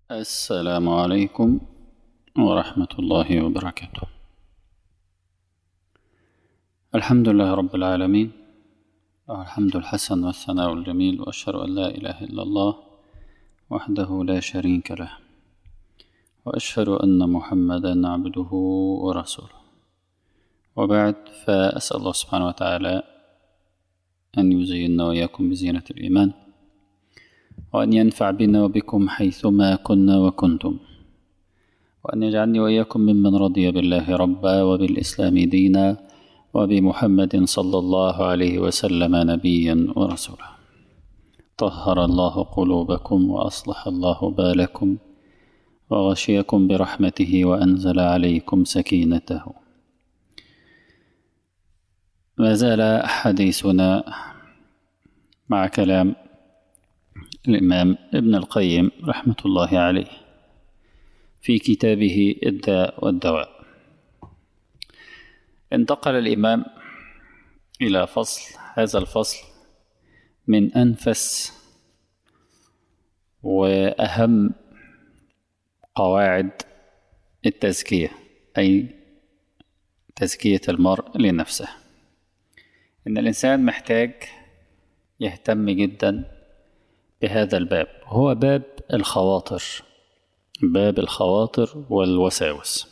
السلام عليكم ورحمة الله وبركاته الحمد لله رب العالمين الحمد الحسن والثناء الجميل وأشهد أن لا إله إلا الله وحده لا شريك له وأشهد أن محمدا عبده ورسوله وبعد فأسأل الله سبحانه وتعالى أن يزيننا وإياكم بزينة الإيمان وأن ينفع بنا وبكم حيثما كنا وكنتم وأن يجعلني وإياكم ممن رضي بالله ربا وبالإسلام دينا وبمحمد صلى الله عليه وسلم نبيا ورسولا طهر الله قلوبكم وأصلح الله بالكم وغشيكم برحمته وأنزل عليكم سكينته ما زال حديثنا مع كلام الإمام ابن القيم رحمة الله عليه في كتابه الداء والدواء انتقل الإمام إلى فصل هذا الفصل من أنفس وأهم قواعد التزكية أي تزكية المرء لنفسه إن الإنسان محتاج يهتم جدا بهذا الباب هو باب الخواطر باب الخواطر والوساوس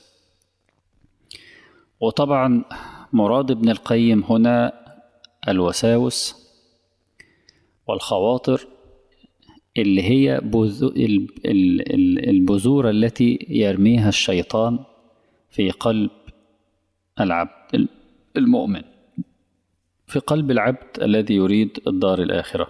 وطبعا مراد ابن القيم هنا الوساوس والخواطر اللي هي البذور التي يرميها الشيطان في قلب العبد المؤمن في قلب العبد الذي يريد الدار الآخرة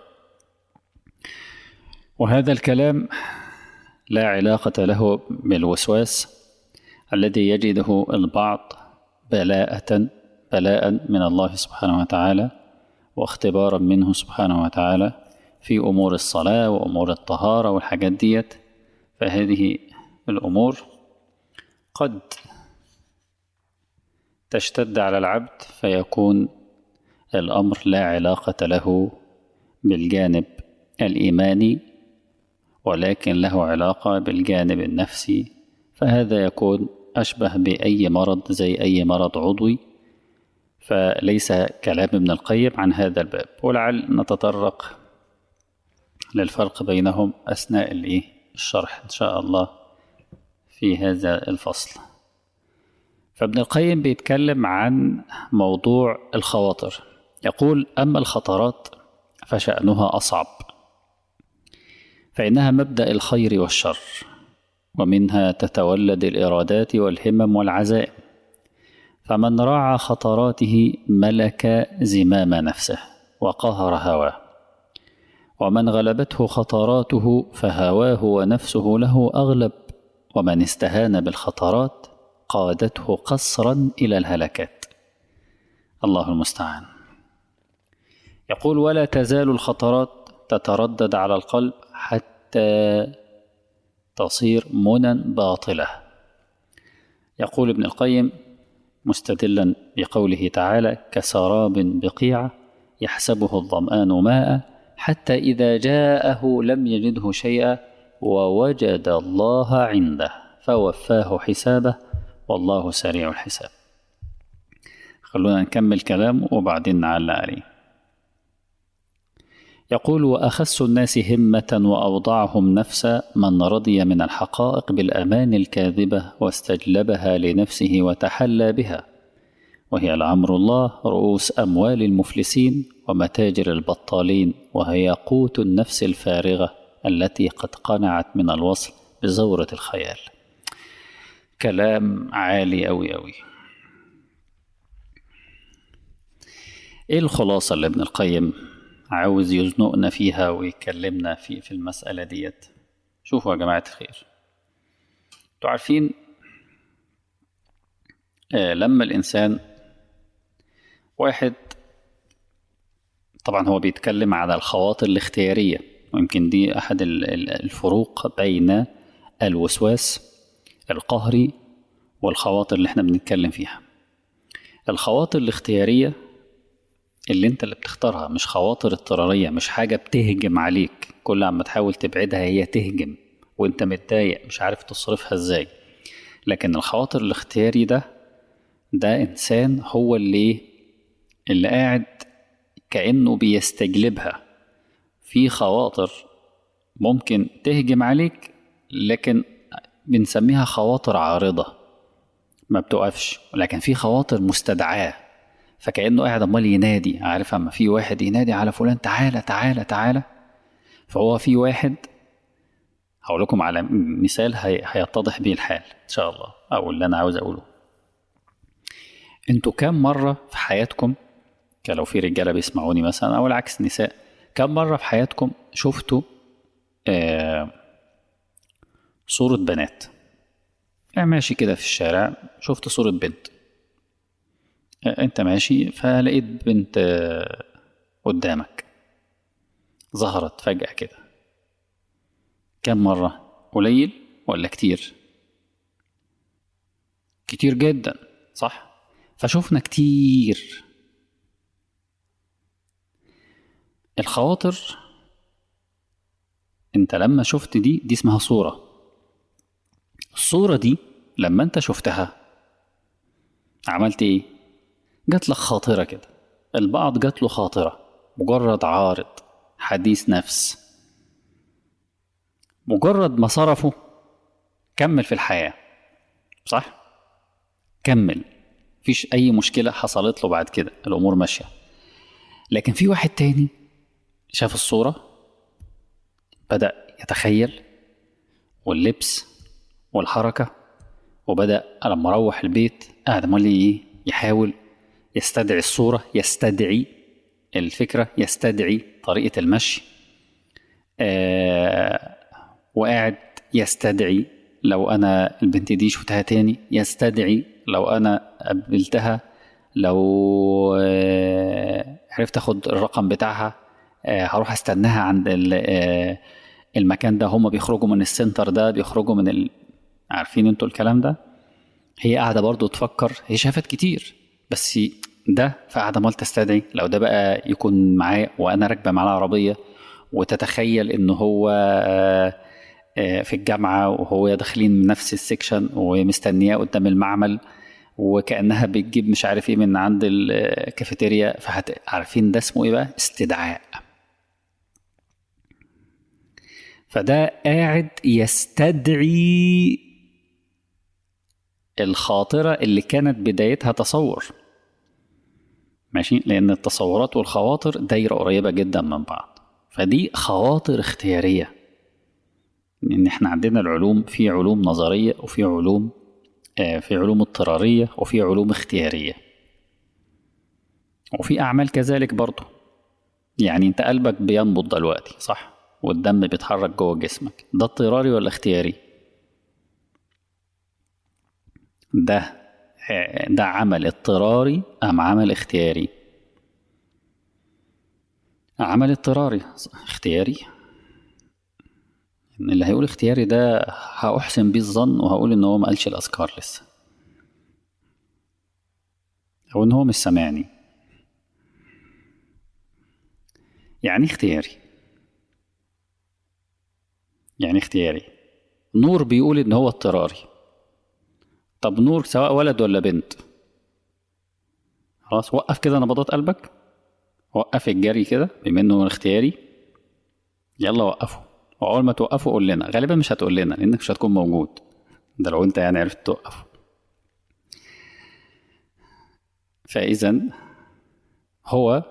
وهذا الكلام لا علاقة له بالوسواس الذي يجده البعض بلاءة بلاء من الله سبحانه وتعالى واختبارا منه سبحانه وتعالى في أمور الصلاة وأمور الطهارة والحاجات ديت فهذه الأمور قد تشتد على العبد فيكون الأمر لا علاقة له بالجانب الإيماني ولكن له علاقة بالجانب النفسي فهذا يكون أشبه بأي مرض زي أي مرض عضوي فليس كلام ابن القيم عن هذا الباب ولعل نتطرق للفرق بينهم أثناء الشرح إن شاء الله في هذا الفصل فابن القيم بيتكلم عن موضوع الخواطر يقول أما الخطرات فشأنها أصعب فإنها مبدأ الخير والشر ومنها تتولد الإرادات والهمم والعزائم فمن راعى خطراته ملك زمام نفسه وقهر هواه ومن غلبته خطراته فهواه ونفسه له أغلب ومن استهان بالخطرات قادته قصرا إلى الهلكات الله المستعان يقول ولا تزال الخطرات تتردد على القلب حتى تصير منى باطلة يقول ابن القيم مستدلا بقوله تعالى كسراب بقيعة يحسبه الظمآن ماء حتى إذا جاءه لم يجده شيئا ووجد الله عنده فوفاه حسابه والله سريع الحساب خلونا نكمل كلام وبعدين نعلق عليه يقول وأخس الناس همة وأوضعهم نفسا من رضي من الحقائق بالأمان الكاذبة واستجلبها لنفسه وتحلى بها وهي لعمر الله رؤوس أموال المفلسين ومتاجر البطالين وهي قوت النفس الفارغة التي قد قنعت من الوصل بزورة الخيال كلام عالي أوي أوي إيه الخلاصة اللي ابن القيم عاوز يزنقنا فيها ويكلمنا في في المسألة ديت شوفوا يا جماعة الخير انتوا عارفين آه لما الإنسان واحد طبعا هو بيتكلم على الخواطر الاختيارية ويمكن دي أحد الفروق بين الوسواس القهري والخواطر اللي احنا بنتكلم فيها الخواطر الاختيارية اللي انت اللي بتختارها مش خواطر اضطرارية مش حاجة بتهجم عليك كل عما تحاول تبعدها هي تهجم وانت متضايق مش عارف تصرفها ازاي لكن الخواطر الاختياري ده ده انسان هو اللي اللي قاعد كانه بيستجلبها في خواطر ممكن تهجم عليك لكن بنسميها خواطر عارضه ما بتقفش لكن في خواطر مستدعاه فكانه قاعد امال ينادي عارف اما في واحد ينادي على فلان تعالى تعالى تعالى فهو في واحد هقول لكم على مثال هي... هيتضح بيه الحال ان شاء الله او اللي انا عاوز اقوله انتوا كام مره في حياتكم لو في رجاله بيسمعوني مثلا او العكس نساء كم مره في حياتكم شفتوا آه صوره بنات يعني ماشي كده في الشارع شفت صوره بنت آه انت ماشي فلقيت بنت آه قدامك ظهرت فجاه كده كم مرة؟ قليل ولا كتير؟ كتير جدا صح؟ فشوفنا كتير الخواطر انت لما شفت دي دي اسمها صورة الصورة دي لما انت شفتها عملت ايه؟ جات لك خاطرة كده البعض جات له خاطرة مجرد عارض حديث نفس مجرد ما صرفه كمل في الحياة صح؟ كمل مفيش أي مشكلة حصلت له بعد كده الأمور ماشية لكن في واحد تاني شاف الصورة بدأ يتخيل واللبس والحركة وبدأ لما روح البيت قاعد عمال ايه يحاول يستدعي الصورة يستدعي الفكرة يستدعي طريقة المشي آه وقاعد يستدعي لو انا البنت دي شفتها تاني يستدعي لو انا قابلتها لو عرفت اخد الرقم بتاعها هروح استناها عند المكان ده هما بيخرجوا من السنتر ده بيخرجوا من ال... عارفين انتوا الكلام ده هي قاعده برضو تفكر هي شافت كتير بس ده فقاعده مال تستدعي لو ده بقى يكون معايا وانا راكبه معاه العربيه وتتخيل ان هو في الجامعة وهو داخلين من نفس السكشن ومستنياه قدام المعمل وكأنها بتجيب مش عارف ايه من عند الكافيتيريا فعارفين ده اسمه ايه بقى استدعاء فده قاعد يستدعي الخاطرة اللي كانت بدايتها تصور ماشي لأن التصورات والخواطر دايرة قريبة جدا من بعض فدي خواطر اختياريه ان احنا عندنا العلوم في علوم نظريه وفي علوم آه في علوم اضطراريه وفي علوم اختياريه وفي اعمال كذلك برضه يعني انت قلبك بينبض دلوقتي صح والدم بيتحرك جوه جسمك ده اضطراري ولا اختياري ده ده عمل اضطراري ام عمل اختياري عمل اضطراري اختياري اللي هيقول اختياري ده هأحسن بيه الظن وهقول ان هو ما قالش الاذكار لسه او ان هو مش سامعني يعني اختياري يعني اختياري نور بيقول ان هو اضطراري طب نور سواء ولد ولا بنت خلاص وقف كده نبضات قلبك وقف الجري كده بما انه اختياري يلا وقفه واول ما توقفه قول لنا غالبا مش هتقول لنا لانك مش هتكون موجود ده لو انت يعني عرفت توقفه فاذا هو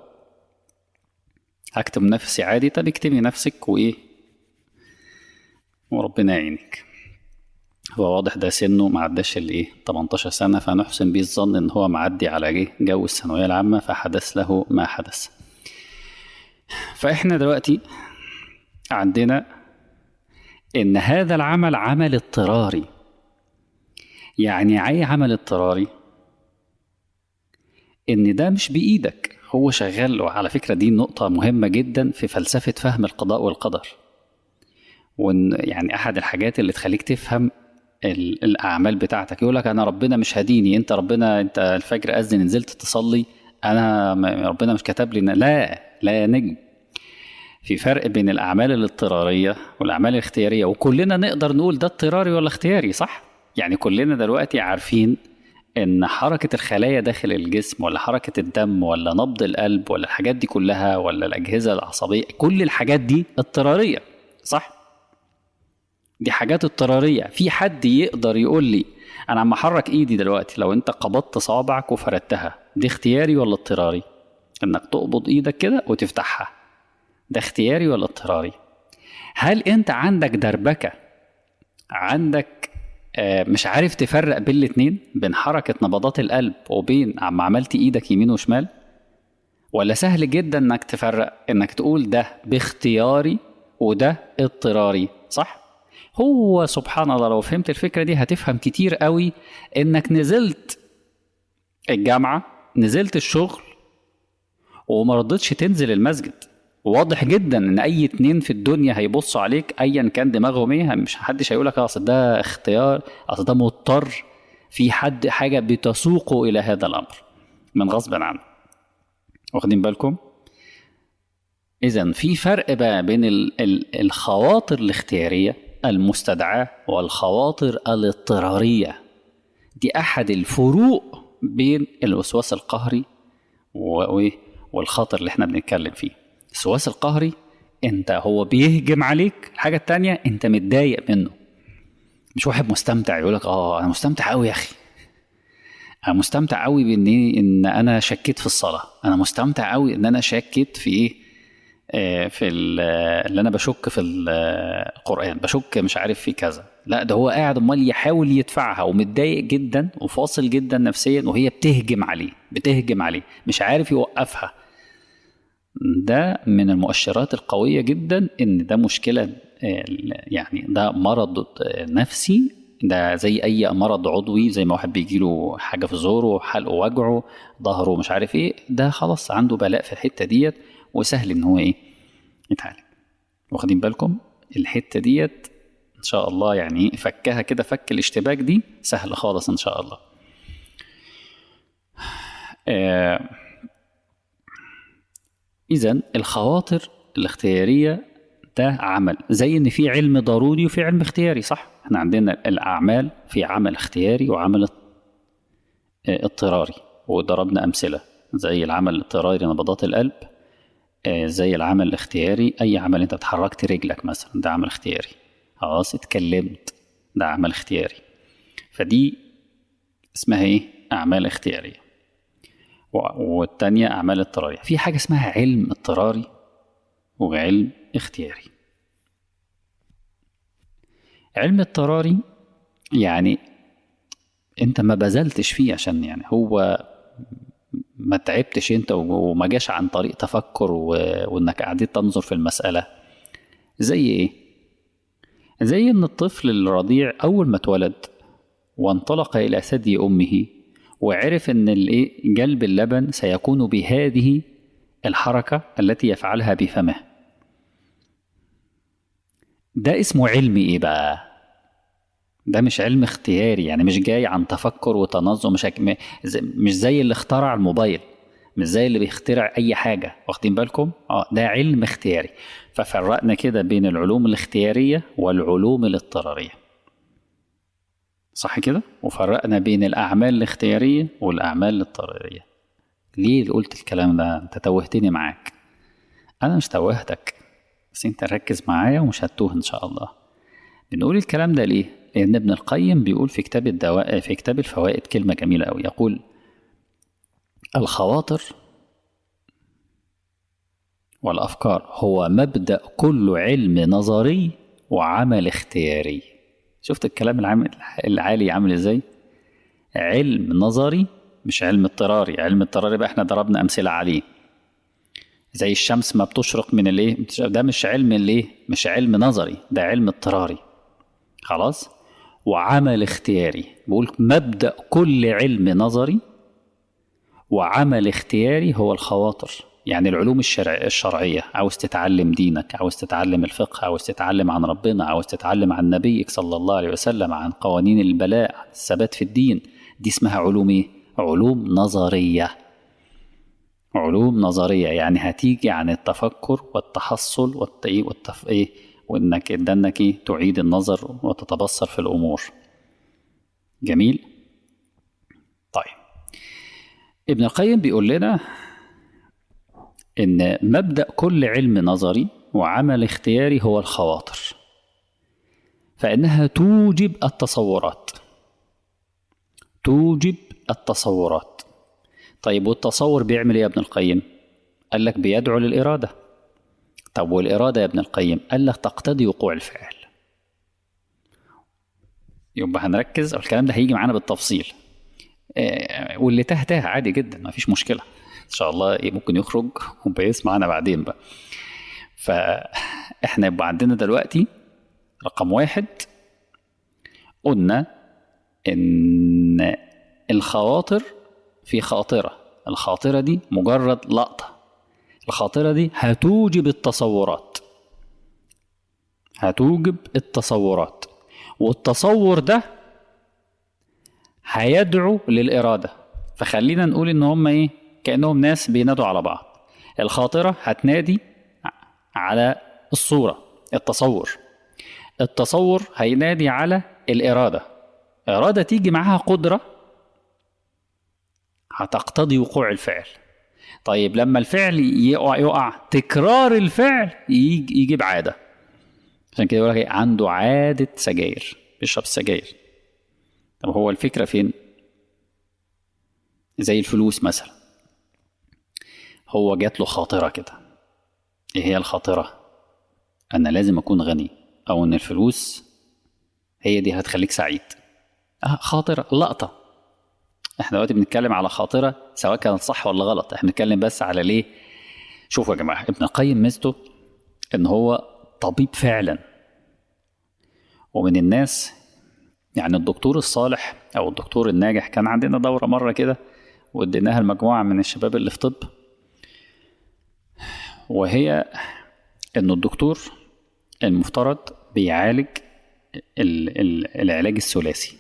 هكتب نفسي عادي طب اكتبي نفسك وايه وربنا يعينك هو واضح ده سنه ما عداش الايه 18 سنه فنحسن بيه الظن ان هو معدي على جو الثانويه العامه فحدث له ما حدث فاحنا دلوقتي عندنا ان هذا العمل عمل اضطراري يعني اي عمل اضطراري ان ده مش بايدك هو شغال وعلى فكره دي نقطه مهمه جدا في فلسفه فهم القضاء والقدر وان يعني احد الحاجات اللي تخليك تفهم الاعمال بتاعتك يقول لك انا ربنا مش هديني انت ربنا انت الفجر اذن نزلت تصلي انا ربنا مش كتب لي لا لا يا نجم في فرق بين الأعمال الاضطرارية والأعمال الاختيارية وكلنا نقدر نقول ده اضطراري ولا اختياري صح؟ يعني كلنا دلوقتي عارفين إن حركة الخلايا داخل الجسم ولا حركة الدم ولا نبض القلب ولا الحاجات دي كلها ولا الأجهزة العصبية كل الحاجات دي اضطرارية صح؟ دي حاجات اضطرارية في حد يقدر يقول لي أنا عم أحرك إيدي دلوقتي لو أنت قبضت صوابعك وفردتها دي اختياري ولا اضطراري؟ إنك تقبض إيدك كده وتفتحها ده اختياري ولا اضطراري هل انت عندك دربكه عندك آه، مش عارف تفرق بين الاتنين بين حركه نبضات القلب وبين عم عملت ايدك يمين وشمال ولا سهل جدا انك تفرق انك تقول ده باختياري وده اضطراري صح هو سبحان الله لو فهمت الفكره دي هتفهم كتير قوي انك نزلت الجامعه نزلت الشغل وما رضيتش تنزل المسجد واضح جدا ان اي اتنين في الدنيا هيبصوا عليك ايا كان دماغهم ايه مش حدش هيقول لك اصل ده اختيار اصل ده مضطر في حد حاجه بتسوقه الى هذا الامر من غصب عنه واخدين بالكم اذا في فرق بقى بين ال- ال- الخواطر الاختياريه المستدعاه والخواطر الاضطراريه دي احد الفروق بين الوسواس القهري و- و- والخاطر اللي احنا بنتكلم فيه الوسواس القهري انت هو بيهجم عليك الحاجه التانية انت متضايق منه مش واحد مستمتع يقول لك اه انا مستمتع قوي يا اخي انا مستمتع قوي بان إيه؟ ان انا شكيت في الصلاه انا مستمتع قوي ان انا شكيت في ايه آه، في ال- آه، اللي انا بشك في ال- آه، القران بشك مش عارف في كذا لا ده هو قاعد امال يحاول يدفعها ومتضايق جدا وفاصل جدا نفسيا وهي بتهجم عليه بتهجم عليه مش عارف يوقفها ده من المؤشرات القوية جدا إن ده مشكلة آه، يعني ده مرض آه، نفسي ده زي أي مرض عضوي زي ما واحد بيجيله حاجة في زوره حلقه وجعه ظهره مش عارف إيه ده خلاص عنده بلاء في الحتة ديت وسهل إن هو إيه يتعالج واخدين بالكم الحتة ديت إن شاء الله يعني فكها كده فك الاشتباك دي سهل خالص إن شاء الله آه إذا الخواطر الاختيارية ده عمل زي إن في علم ضروري وفي علم اختياري صح؟ احنا عندنا الأعمال في عمل اختياري وعمل اض- آه، اضطراري وضربنا أمثلة زي العمل الاضطراري نبضات القلب آه، زي العمل الاختياري أي عمل أنت اتحركت رجلك مثلا ده عمل اختياري خلاص اتكلمت ده عمل اختياري فدي اسمها ايه؟ أعمال اختيارية و- والتانية أعمال اضطرارية في حاجة اسمها علم اضطراري وعلم اختياري علم اضطراري يعني انت ما بذلتش فيه عشان يعني هو ما تعبتش انت و- وما جاش عن طريق تفكر و... وانك قعدت تنظر في المسألة زي ايه زي ان الطفل الرضيع اول ما اتولد وانطلق الى ثدي امه وعرف ان الايه جلب اللبن سيكون بهذه الحركة التي يفعلها بفمه ده اسمه علم ايه بقى ده مش علم اختياري يعني مش جاي عن تفكر وتنظم مش م- ز- مش زي اللي اخترع الموبايل مش زي اللي بيخترع اي حاجه واخدين بالكم اه ده علم اختياري ففرقنا كده بين العلوم الاختياريه والعلوم الاضطراريه صح كده وفرقنا بين الاعمال الاختياريه والاعمال الاضطراريه ليه قلت الكلام ده انت توهتني معاك انا مش توهتك بس انت ركز معايا ومش هتوه ان شاء الله بنقول الكلام ده ليه لان ابن القيم بيقول في كتاب الدواء في كتاب الفوائد كلمه جميله قوي يقول الخواطر والافكار هو مبدا كل علم نظري وعمل اختياري شفت الكلام العام العالي عامل ازاي علم نظري مش علم اضطراري علم اضطراري بقى احنا ضربنا امثله عليه زي الشمس ما بتشرق من الايه ده مش علم الايه مش علم نظري ده علم اضطراري خلاص وعمل اختياري بقول مبدا كل علم نظري وعمل اختياري هو الخواطر يعني العلوم الشرع الشرعية عاوز تتعلم دينك عاوز تتعلم الفقه عاوز تتعلم عن ربنا عاوز تتعلم عن نبيك صلى الله عليه وسلم عن قوانين البلاء عن الثبات في الدين دي اسمها علوم ايه علوم نظرية علوم نظرية يعني هتيجي عن التفكر والتحصل والت... إيه والتف... إيه وإنك ده إنك إيه تعيد النظر وتتبصر في الأمور جميل طيب ابن القيم بيقول لنا إن مبدأ كل علم نظري وعمل اختياري هو الخواطر فإنها توجب التصورات توجب التصورات طيب والتصور بيعمل ايه يا ابن القيم قال لك بيدعو للإرادة طب والإرادة يا ابن القيم قال لك تقتضي وقوع الفعل يبقى هنركز الكلام ده هيجي معانا بالتفصيل آه، واللي تاه تاه عادي جدا ما فيش مشكلة إن شاء الله ممكن يخرج وبيسمعنا بعدين بقى فإحنا يبقى عندنا دلوقتي رقم واحد قلنا إن الخواطر في خاطرة الخاطرة دي مجرد لقطة الخاطرة دي هتوجب التصورات هتوجب التصورات والتصور ده هيدعو للإرادة فخلينا نقول إن هم إيه كأنهم ناس بينادوا على بعض الخاطرة هتنادي على الصورة التصور التصور هينادي على الإرادة إرادة تيجي معاها قدرة هتقتضي وقوع الفعل طيب لما الفعل يقع يقع تكرار الفعل يجي يجيب عادة عشان كده يقول لك إيه؟ عنده عادة سجاير بيشرب سجاير طب هو الفكرة فين؟ زي الفلوس مثلا هو جات له خاطرة كده ايه هي الخاطرة؟ أنا لازم أكون غني أو إن الفلوس هي دي هتخليك سعيد آه خاطرة لقطة احنا دلوقتي بنتكلم على خاطرة سواء كانت صح ولا غلط احنا بنتكلم بس على ليه شوفوا يا جماعة ابن القيم ميزته ان هو طبيب فعلا ومن الناس يعني الدكتور الصالح او الدكتور الناجح كان عندنا دورة مرة كده واديناها لمجموعة من الشباب اللي في طب وهي ان الدكتور المفترض بيعالج ال- ال- العلاج الثلاثي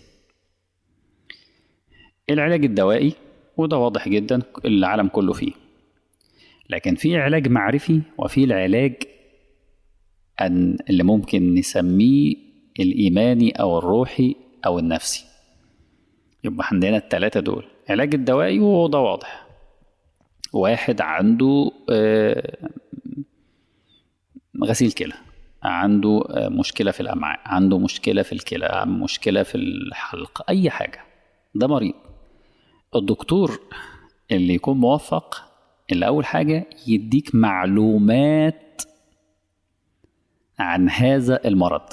العلاج الدوائي وده واضح جدا العالم كله فيه لكن في علاج معرفي وفي العلاج أن اللي ممكن نسميه الإيماني أو الروحي أو النفسي يبقى عندنا التلاتة دول علاج الدوائي وده واضح واحد عنده آه، غسيل كلى عنده آه، مشكلة في الأمعاء عنده مشكلة في الكلى مشكلة في الحلق أي حاجة ده مريض الدكتور اللي يكون موفق اللي أول حاجة يديك معلومات عن هذا المرض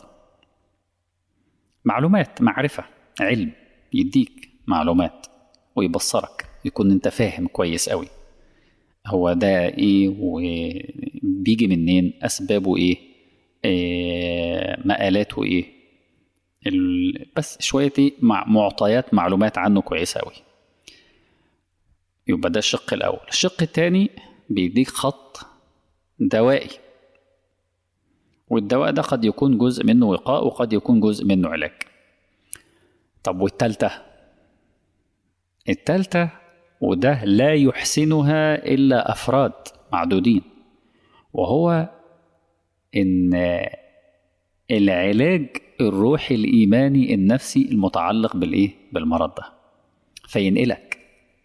معلومات معرفة علم يديك معلومات ويبصرك يكون انت فاهم كويس قوي هو ده ايه وبيجي منين اسبابه ايه, إيه مقالاته ايه ال... بس شوية ايه مع معطيات معلومات عنه كويسة قوي يبقى ده الشق الأول الشق التاني بيديك خط دوائي والدواء ده قد يكون جزء منه وقاء وقد يكون جزء منه علاج طب والتالتة التالتة وده لا يحسنها إلا أفراد معدودين وهو إن العلاج الروحي الإيماني النفسي المتعلق بالإيه؟ بالمرض ده فينقلك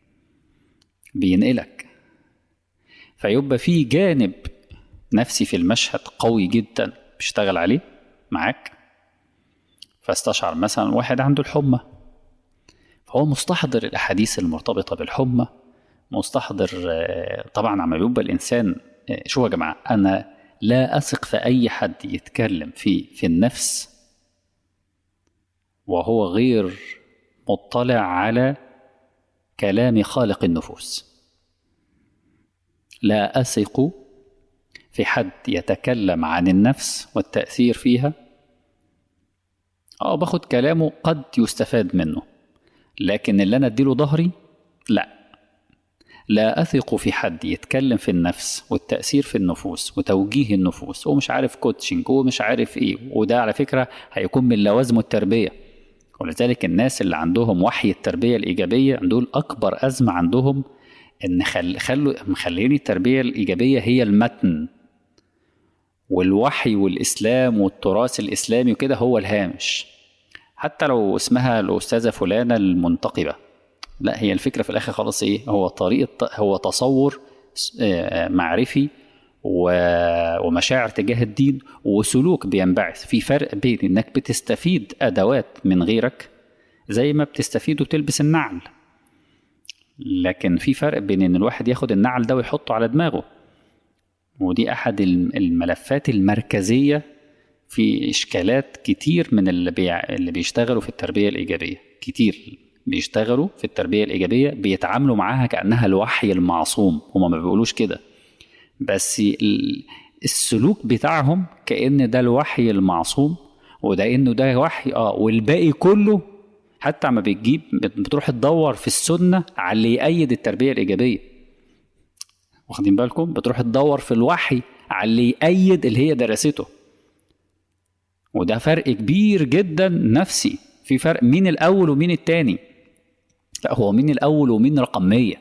بينقلك فيبقى في جانب نفسي في المشهد قوي جدا بيشتغل عليه معاك فاستشعر مثلا واحد عنده الحمى فهو مستحضر الأحاديث المرتبطة بالحمى مستحضر آه، طبعا عما بيبقى الإنسان آه، شوفوا يا جماعة أنا لا أثق في أي حد يتكلم في في النفس وهو غير مطلع على كلام خالق النفوس لا أثق في حد يتكلم عن النفس والتأثير فيها اه باخد كلامه قد يستفاد منه لكن اللي انا اديله ظهري لا لا اثق في حد يتكلم في النفس والتاثير في النفوس وتوجيه النفوس ومش عارف كوتشنج ومش عارف ايه وده على فكره هيكون من لوازم التربيه ولذلك الناس اللي عندهم وحي التربيه الايجابيه دول اكبر ازمه عندهم ان خل... خلوا مخليني التربيه الايجابيه هي المتن والوحي والاسلام والتراث الاسلامي وكده هو الهامش حتى لو اسمها الاستاذه فلانه المنتقبه لا هي الفكره في الاخر خلاص ايه هو طريقه هو تصور آه، معرفي و- ومشاعر تجاه الدين وسلوك بينبعث في فرق بين انك بتستفيد ادوات من غيرك زي ما بتستفيد وتلبس النعل لكن في فرق بين ان الواحد ياخد النعل ده ويحطه على دماغه ودي احد الم- الملفات المركزيه في اشكالات كتير من اللي, بيع... اللي بيشتغلوا في التربيه الايجابيه كتير بيشتغلوا في التربيه الايجابيه بيتعاملوا معاها كانها الوحي المعصوم هما ما بيقولوش كده بس ال- السلوك بتاعهم كأن ده الوحي المعصوم وده انه ده وحي اه والباقي كله حتى عما بتجيب بت- بتروح تدور في السنة على اللي يأيد التربية الإيجابية واخدين بالكم بتروح تدور في الوحي على اللي يأيد اللي هي درسته وده فرق كبير جدا نفسي في فرق مين الأول ومين التاني لا هو مين الأول ومين رقم 100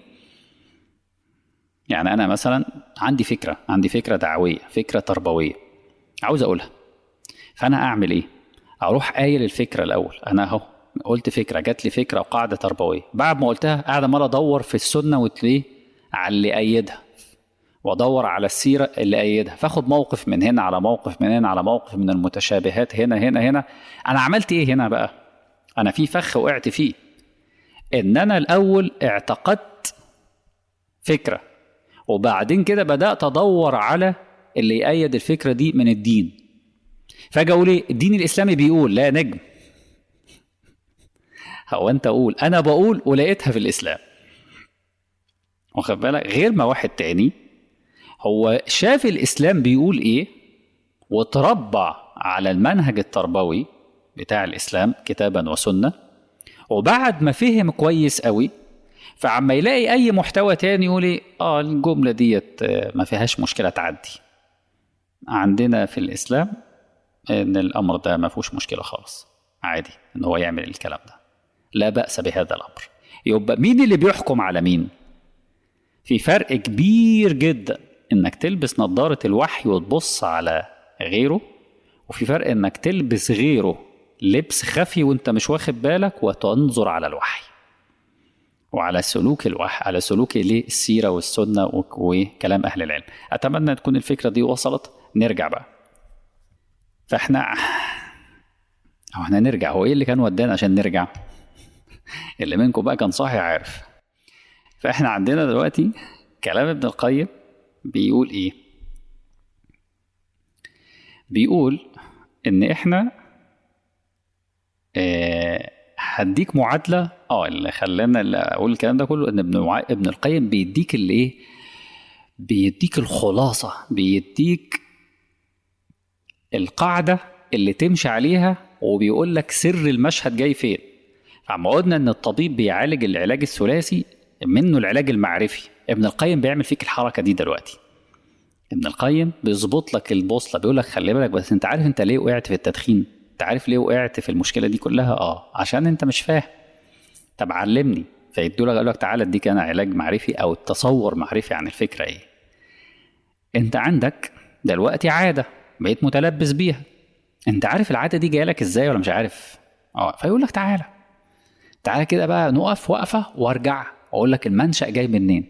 يعني انا مثلا عندي فكره عندي فكره دعويه فكره تربويه عاوز اقولها فانا اعمل ايه اروح قايل الفكره الاول انا اهو قلت فكره جات لي فكره وقاعده تربويه بعد ما قلتها قاعد عمال ادور في السنه وتلاقيه على اللي ايدها وادور على السيره اللي ايدها فاخد موقف من هنا على موقف من هنا على موقف من المتشابهات هنا هنا هنا انا عملت ايه هنا بقى انا في فخ وقعت فيه ان انا الاول اعتقدت فكره وبعدين كده بدات ادور على اللي يأيد الفكره دي من الدين فاجي اقول ايه الدين الاسلامي بيقول لا نجم هو انت اقول انا بقول ولقيتها في الاسلام واخد بالك غير ما واحد تاني هو شاف الاسلام بيقول ايه وتربع على المنهج التربوي بتاع الاسلام كتابا وسنه وبعد ما فهم كويس قوي فعما يلاقي اي محتوى تاني يقول ايه اه الجمله ديت آه، ما فيهاش مشكله تعدي عندنا في الاسلام ان الامر ده ما فيهوش مشكله خالص عادي ان هو يعمل الكلام ده لا باس بهذا الامر يبقى مين اللي بيحكم على مين في فرق كبير جدا انك تلبس نظاره الوحي وتبص على غيره وفي فرق انك تلبس غيره لبس خفي وانت مش واخد بالك وتنظر على الوحي وعلى سلوك الوحي على سلوك ليه السيره والسنه و- وكلام اهل العلم اتمنى تكون الفكره دي وصلت نرجع بقى فاحنا هو احنا نرجع هو ايه اللي كان ودانا عشان نرجع اللي منكم بقى كان صاحي عارف فاحنا عندنا دلوقتي كلام ابن القيم بيقول ايه بيقول ان احنا آه هديك معادله اه اللي خلانا اللي اقول الكلام ده كله ان ابن وع- ابن القيم بيديك اللي ايه بيديك الخلاصه بيديك القاعده اللي تمشي عليها وبيقول لك سر المشهد جاي فين فعما قلنا ان الطبيب بيعالج العلاج الثلاثي منه العلاج المعرفي ابن القيم بيعمل فيك الحركه دي دلوقتي ابن القيم بيظبط لك البوصله بيقول لك خلي بالك بس انت عارف انت ليه وقعت في التدخين انت عارف ليه وقعت في المشكله دي كلها اه عشان انت مش فاهم طب علمني فيدوا لك قال لك تعالى اديك انا علاج معرفي او تصور معرفي عن الفكره ايه انت عندك دلوقتي عاده بقيت متلبس بيها انت عارف العاده دي جايه لك ازاي ولا مش عارف اه فيقول لك تعالى تعالى كده بقى نقف وقفه وارجع واقول لك المنشا جاي منين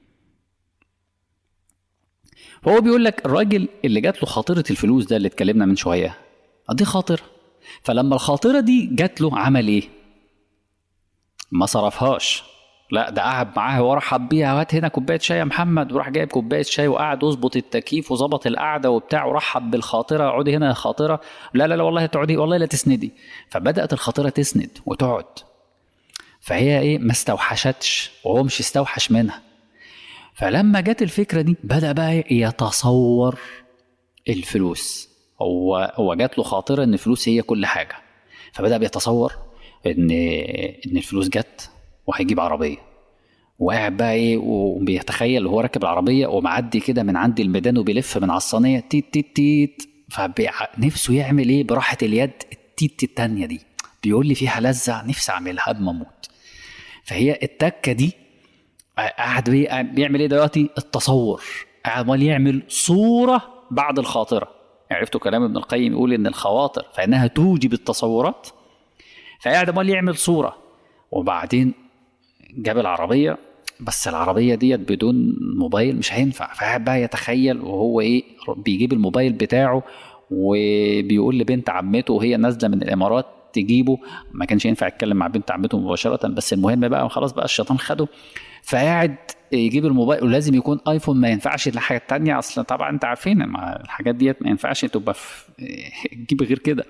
فهو بيقول لك الراجل اللي جات له خاطره الفلوس ده اللي اتكلمنا من شويه آه دي خاطره فلما الخاطره دي جات له عمل ايه ما صرفهاش لا ده قعد معاه ورحب بيها هات هنا كوبايه شاي يا محمد وراح جايب كوبايه شاي وقعد يظبط التكييف وظبط القعده وبتاع ورحب بالخاطره اقعدي هنا يا خاطره لا لا لا والله تقعدي والله لا تسندي فبدات الخاطره تسند وتقعد فهي ايه ما استوحشتش وهو مش استوحش منها فلما جت الفكره دي بدا بقى يتصور الفلوس هو هو جات له خاطره ان الفلوس هي كل حاجه فبدا بيتصور ان ان الفلوس جت وهيجيب عربيه وقاعد بقى ايه وبيتخيل هو راكب العربيه ومعدي كده من عند الميدان وبيلف من على الصينيه تيت تيت تيت فنفسه يعمل ايه براحه اليد التيت التانيه دي بيقول لي فيها لذة نفسي اعملها قبل ما اموت فهي التكه دي قاعد بي- قاعد بيعمل ايه دلوقتي التصور قاعد عمال يعمل صوره بعد الخاطره عرفتوا كلام ابن القيم يقول ان الخواطر فانها توجب التصورات فقاعد عمال يعمل صوره وبعدين جاب العربيه بس العربيه ديت بدون موبايل مش هينفع فقاعد بقى يتخيل وهو ايه بيجيب الموبايل بتاعه وبيقول لبنت عمته وهي نازله من الامارات تجيبه ما كانش ينفع يتكلم مع بنت عمته مباشره بس المهم بقى خلاص بقى الشيطان خده فقاعد يجيب الموبايل ولازم يكون ايفون ما ينفعش الحاجه التانية اصلا طبعا انت عارفين ما الحاجات ديت ما ينفعش تبقى في تجيب غير كده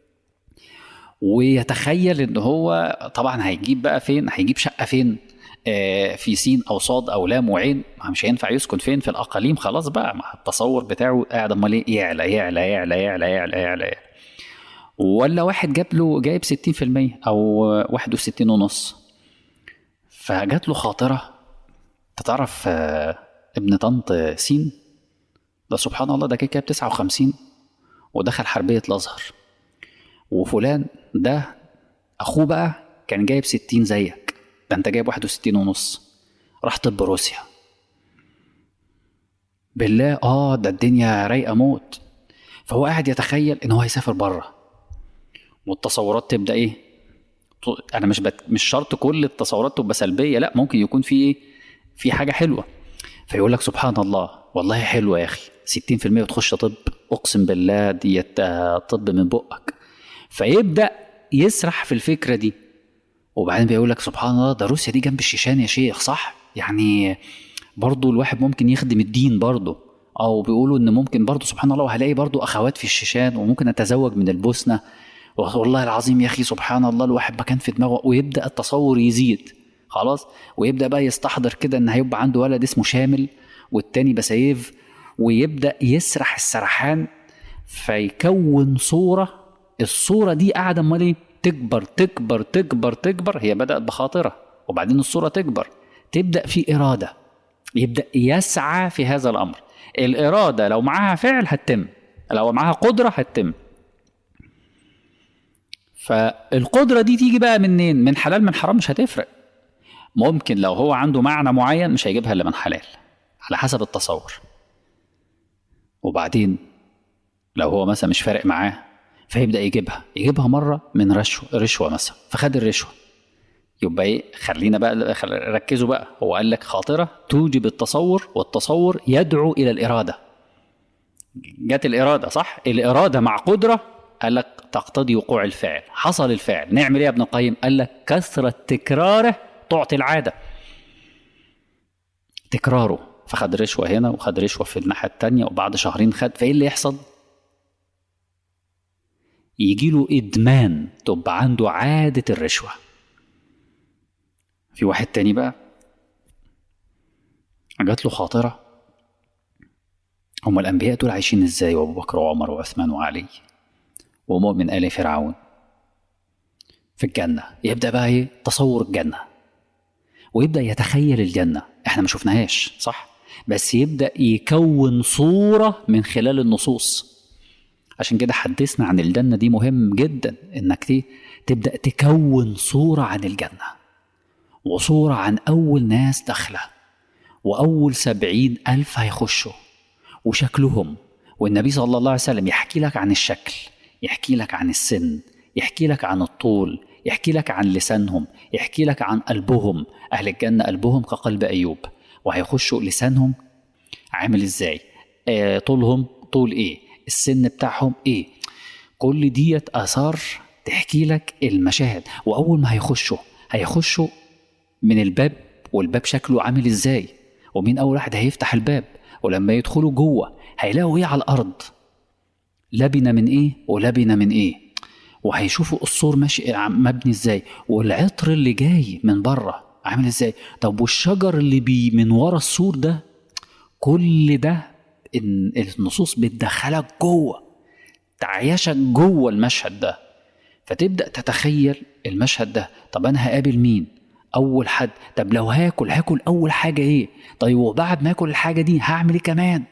ويتخيل ان هو طبعا هيجيب بقى فين هيجيب شقه فين آه، في سين او صاد او لام وعين ما مش هينفع يسكن فين في الاقاليم خلاص بقى مع التصور بتاعه قاعد امال ايه يعلى يعلى يعلى يعلى يعلى يعلى, يعلى. ولا واحد جاب له جايب 60% او 61 ونص فجات له خاطره انت تعرف آه، ابن طنط سين ده سبحان الله ده كده كده ب 59 ودخل حربيه الازهر وفلان ده اخوه بقى كان جايب 60 زيك ده انت جايب 61 ونص راح طب روسيا بالله اه ده الدنيا رايقه موت فهو قاعد يتخيل ان هو هيسافر بره والتصورات تبدا ايه ط- انا مش بت... مش شرط كل التصورات تبقى سلبيه لا ممكن يكون في ايه في حاجه حلوه فيقول لك سبحان الله والله حلوه يا اخي 60% وتخش طب اقسم بالله ديت آه، طب من بقك فيبدا يسرح في الفكره دي وبعدين بيقول لك سبحان الله ده روسيا دي جنب الشيشان يا شيخ صح يعني برضو الواحد ممكن يخدم الدين برضو او بيقولوا ان ممكن برضو سبحان الله وهلاقي برضو اخوات في الشيشان وممكن اتزوج من البوسنه والله العظيم يا اخي سبحان الله الواحد ما كان في دماغه ويبدا التصور يزيد خلاص ويبدا بقى يستحضر كده ان هيبقى عنده ولد اسمه شامل والتاني بسيف ويبدا يسرح السرحان فيكون صوره الصوره دي قاعده امال ايه تكبر تكبر تكبر تكبر هي بدات بخاطره وبعدين الصوره تكبر تبدا في اراده يبدا يسعى في هذا الامر الاراده لو معاها فعل هتتم لو معاها قدره هتتم فالقدره دي تيجي بقى منين من حلال من حرام مش هتفرق ممكن لو هو عنده معنى معين مش هيجيبها الا من حلال على حسب التصور وبعدين لو هو مثلا مش فارق معاه فيبدا يجيبها يجيبها مره من رشوه رشوه مثلا فخد الرشوه يبقى ايه خلينا بقى خل- ركزوا بقى هو قال لك خاطره توجب التصور والتصور يدعو الى الاراده جت الاراده صح الاراده مع قدره قال لك تقتضي وقوع الفعل حصل الفعل نعمل ايه يا ابن القيم قال لك كثره تكراره تعطي العاده تكراره فخد رشوه هنا وخد رشوه في الناحيه التانية وبعد شهرين خد فايه اللي يحصل يجي له ادمان تبقى عنده عاده الرشوه في واحد تاني بقى جات له خاطره هم الانبياء دول عايشين ازاي وابو بكر وعمر وعثمان وعلي ومؤمن ال فرعون في الجنه يبدا بقى ايه تصور الجنه ويبدا يتخيل الجنه احنا ما شفناهاش صح بس يبدا يكون صوره من خلال النصوص عشان كده حدثنا عن الجنه دي مهم جدا انك تي- تبدا تكون صوره عن الجنه وصوره عن اول ناس داخله واول سبعين الف هيخشوا وشكلهم والنبي صلى الله عليه وسلم يحكي لك عن الشكل يحكي لك عن السن يحكي لك عن الطول يحكي لك عن لسانهم يحكي لك عن قلبهم أهل الجنة قلبهم كقلب أيوب وهيخشوا لسانهم عامل ازاي آه طولهم طول ايه السن بتاعهم ايه كل ديت آثار تحكي لك المشاهد وأول ما هيخشوا هيخشوا من الباب والباب شكله عامل ازاي ومين اول واحد هيفتح الباب ولما يدخلوا جوه هيلاقوا ايه على الارض لبنه من ايه ولبنه من ايه وهيشوفوا السور ماشي مبني ازاي والعطر اللي جاي من بره عامل ازاي طب والشجر اللي بي من ورا السور ده كل ده إن النصوص بتدخلك جوه تعيشك جوه المشهد ده فتبدا تتخيل المشهد ده طب انا هقابل مين اول حد طب لو هاكل هاكل اول حاجه ايه طيب وبعد ما اكل الحاجه دي هعمل ايه كمان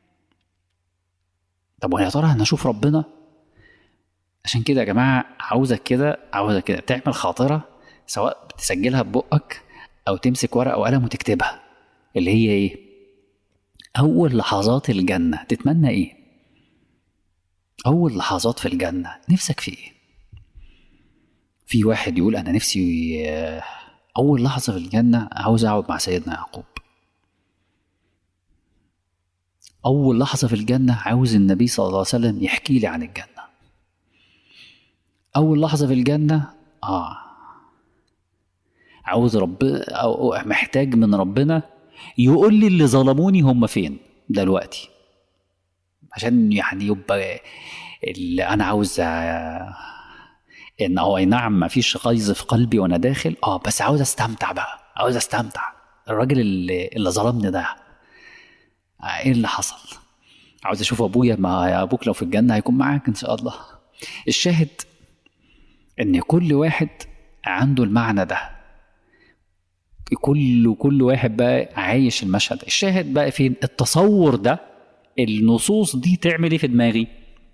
طب ويا ترى هنشوف ربنا عشان كده يا جماعه عاوزك كده عاوزك كده تعمل خاطره سواء بتسجلها ببقك او تمسك ورقه وقلم وتكتبها اللي هي ايه اول لحظات الجنه تتمنى ايه اول لحظات في الجنه نفسك في ايه في واحد يقول انا نفسي آه، اول لحظه في الجنه عاوز اقعد مع سيدنا يعقوب اول لحظه في الجنه عاوز النبي صلى الله عليه وسلم يحكي لي عن الجنه اول لحظه في الجنه اه عاوز رب او أو محتاج من ربنا يقول لي اللي ظلموني هم فين دلوقتي عشان يعني يبقى اللي انا عاوز آه، ان هو اي نعم ما فيش غيظ في قلبي وانا داخل اه بس عاوز استمتع بقى عاوز استمتع الراجل اللي, اللي ظلمني ده آه، ايه اللي حصل عاوز اشوف ابويا ما ابوك لو في الجنه هيكون معاك ان شاء الله الشاهد ان كل واحد عنده المعنى ده كل كل واحد بقى عايش المشهد الشاهد بقى فين التصور ده النصوص دي تعمل ايه في دماغي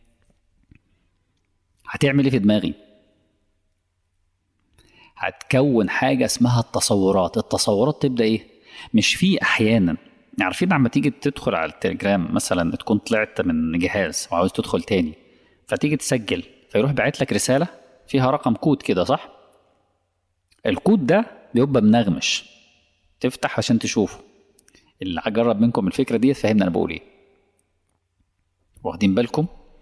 هتعمل ايه في دماغي هتكون حاجه اسمها التصورات التصورات تبدا ايه مش في احيانا عارفين لما تيجي تدخل على التليجرام مثلا تكون طلعت من جهاز وعاوز تدخل تاني فتيجي تسجل فيروح باعت لك رساله فيها رقم كود كده صح الكود ده بيبقى منغمش تفتح عشان تشوفه اللي هجرب منكم الفكره دي فهمنا انا بقول ايه واخدين بالكم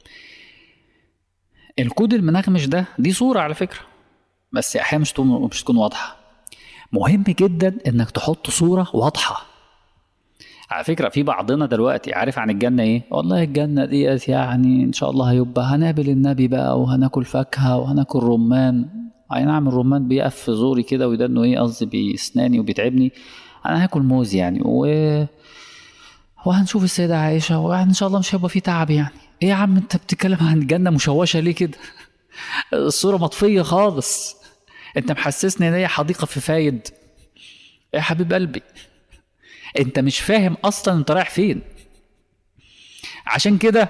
الكود المنغمش ده دي صوره على فكره بس احيانا مش تكون مش تكون واضحه مهم جدا انك تحط صوره واضحه على فكره في بعضنا دلوقتي عارف عن الجنه ايه والله الجنه ديت يعني ان شاء الله هيبقى هنقابل النبي بقى وهناكل فاكهه وهناكل رمان اي نعم الرمان بيقف في زوري كده ويدنه ايه قصدي باسناني وبيتعبني انا هاكل موز يعني و وهنشوف السيدة عائشة وإن شاء الله مش هيبقى فيه تعب يعني إيه يا عم أنت بتتكلم عن الجنة مشوشة ليه كده؟ الصورة مطفية خالص أنت محسسني إن هي حديقة في فايد يا حبيب قلبي أنت مش فاهم أصلا أنت رايح فين عشان كده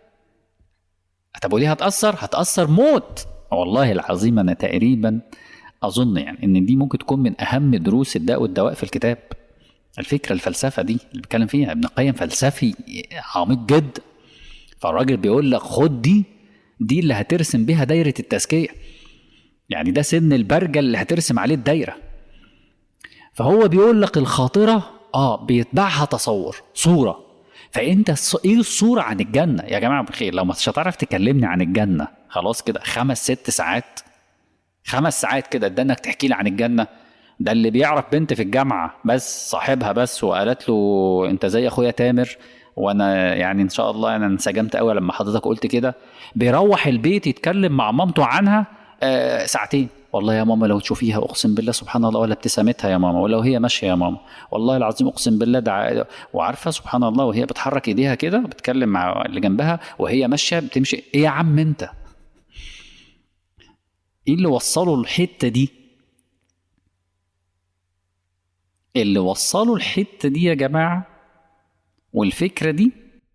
طب وليه هتأثر؟ هتأثر موت والله العظيم أنا تقريبا أظن يعني إن دي ممكن تكون من أهم دروس الداء والدواء في الكتاب الفكرة الفلسفة دي اللي بيتكلم فيها ابن القيم فلسفي عميق جدا فالراجل بيقول لك خد دي دي اللي هترسم بيها دايرة التزكية يعني ده سن البرجل اللي هترسم عليه الدايرة فهو بيقول لك الخاطرة اه بيتبعها تصور صورة فانت الص- ايه الصورة عن الجنة يا جماعة بخير لو مش هتعرف تكلمني عن الجنة خلاص كده خمس ست ساعات خمس ساعات كده ده انك تحكي لي عن الجنة ده اللي بيعرف بنت في الجامعة بس صاحبها بس وقالت له انت زي اخويا تامر وانا يعني ان شاء الله انا انسجمت قوي لما حضرتك قلت كده بيروح البيت يتكلم مع مامته عنها آه ساعتين والله يا ماما لو تشوفيها اقسم بالله سبحان الله ولا ابتسامتها يا ماما ولو هي ماشيه يا ماما والله العظيم اقسم بالله ده وعارفه سبحان الله وهي بتحرك ايديها كده بتتكلم مع اللي جنبها وهي ماشيه بتمشي ايه يا عم انت ايه اللي وصله الحته دي اللي وصلوا الحته دي يا جماعه والفكره دي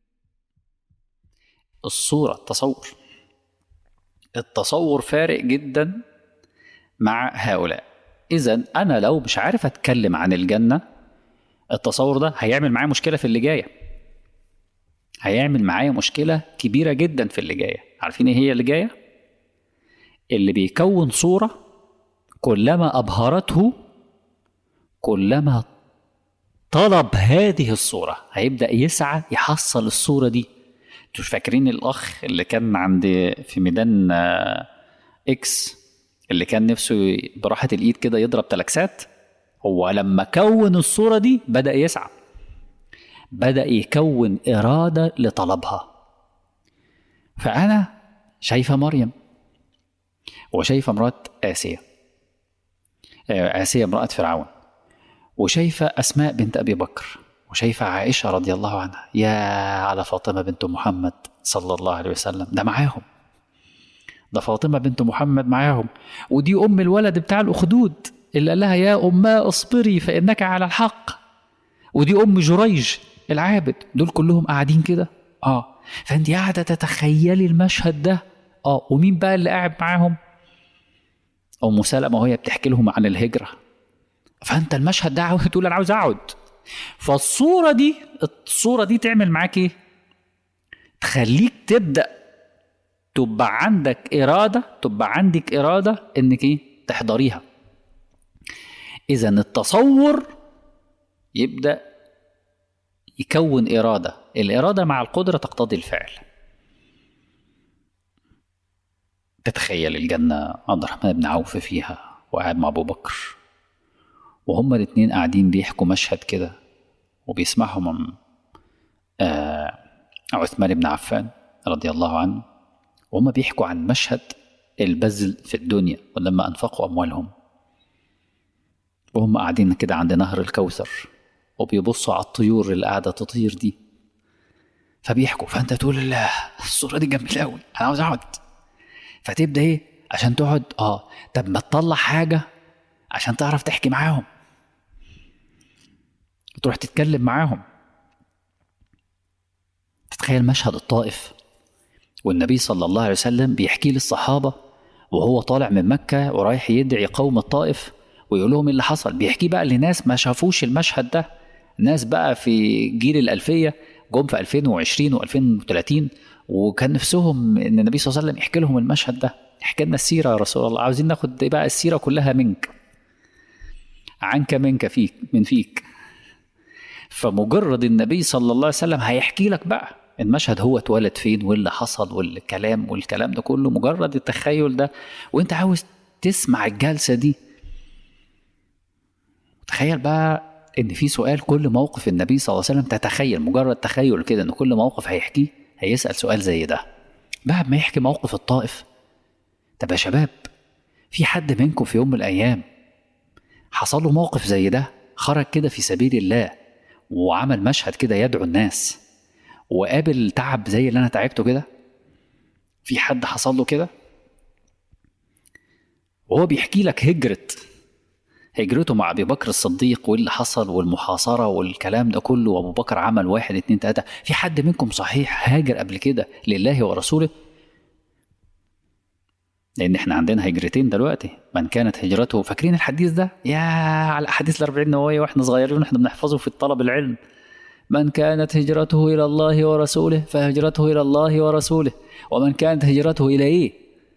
الصوره التصور التصور فارق جدا مع هؤلاء اذا انا لو مش عارف اتكلم عن الجنه التصور ده هيعمل معايا مشكله في اللي جايه هيعمل معايا مشكله كبيره جدا في اللي جايه عارفين ايه هي اللي جايه اللي بيكون صوره كلما ابهرته كلما طلب هذه الصورة هيبدأ يسعى يحصل الصورة دي انتوا مش فاكرين الأخ اللي كان عند في ميدان آه، إكس اللي كان نفسه براحة الإيد كده يضرب تلكسات هو لما كون الصورة دي بدأ يسعى بدأ يكون إرادة لطلبها فأنا شايفة مريم وشايفة امرأة آسيا آه، آسيا امرأة فرعون وشايفة أسماء بنت أبي بكر وشايفة عائشة رضي الله عنها يا على فاطمة بنت محمد صلى الله عليه وسلم ده معاهم ده فاطمة بنت محمد معاهم ودي أم الولد بتاع الأخدود اللي قال لها يا أماه اصبري فإنك على الحق ودي أم جريج العابد دول كلهم قاعدين كده اه فانت قاعدة تتخيلي المشهد ده اه ومين بقى اللي قاعد معاهم أم سلمة وهي بتحكي لهم عن الهجرة فانت المشهد ده عاوز تقول انا عاوز اقعد فالصوره دي الصوره دي تعمل معاك ايه تخليك تبدا تبقى عندك اراده تبقى عندك اراده انك ايه تحضريها اذا التصور يبدا يكون اراده الاراده مع القدره تقتضي الفعل تتخيل الجنه عبد الرحمن بن عوف فيها وقاعد مع ابو بكر وهما الاتنين قاعدين بيحكوا مشهد كده وبيسمعهم آه عثمان بن عفان رضي الله عنه وهم بيحكوا عن مشهد البذل في الدنيا ولما أنفقوا أموالهم وهم قاعدين كده عند نهر الكوثر وبيبصوا على الطيور اللي قاعدة تطير دي فبيحكوا فأنت تقول الله الصورة دي جميلة أوي أنا عاوز أقعد فتبدأ إيه عشان تقعد آه طب ما تطلع حاجة عشان تعرف تحكي معاهم تروح تتكلم معاهم تتخيل مشهد الطائف والنبي صلى الله عليه وسلم بيحكي للصحابة وهو طالع من مكة ورايح يدعي قوم الطائف ويقول لهم اللي حصل بيحكي بقى لناس ما شافوش المشهد ده ناس بقى في جيل الألفية جم في 2020 و2030 وكان نفسهم ان النبي صلى الله عليه وسلم يحكي لهم المشهد ده احكي لنا السيرة يا رسول الله عاوزين ناخد بقى السيرة كلها منك عنك منك فيك من فيك فمجرد النبي صلى الله عليه وسلم هيحكي لك بقى المشهد هو اتولد فين واللي حصل والكلام والكلام ده كله مجرد التخيل ده وانت عاوز تسمع الجلسه دي تخيل بقى ان في سؤال كل موقف النبي صلى الله عليه وسلم تتخيل مجرد تخيل كده ان كل موقف هيحكيه هيسال سؤال زي ده بعد ما يحكي موقف الطائف طب يا شباب في حد منكم في يوم من الايام حصل له موقف زي ده خرج كده في سبيل الله وعمل مشهد كده يدعو الناس وقابل تعب زي اللي انا تعبته كده في حد حصل له كده وهو بيحكي لك هجرة هجرته مع ابي بكر الصديق واللي حصل والمحاصرة والكلام ده كله وابو بكر عمل واحد اتنين تلاتة في حد منكم صحيح هاجر قبل كده لله ورسوله لان احنا عندنا هجرتين دلوقتي من كانت هجرته فاكرين الحديث ده يا على الاحاديث الاربعين نوويه واحنا صغيرين واحنا بنحفظه في طلب العلم من كانت هجرته الى الله ورسوله فهجرته الى الله ورسوله ومن كانت هجرته الى ايه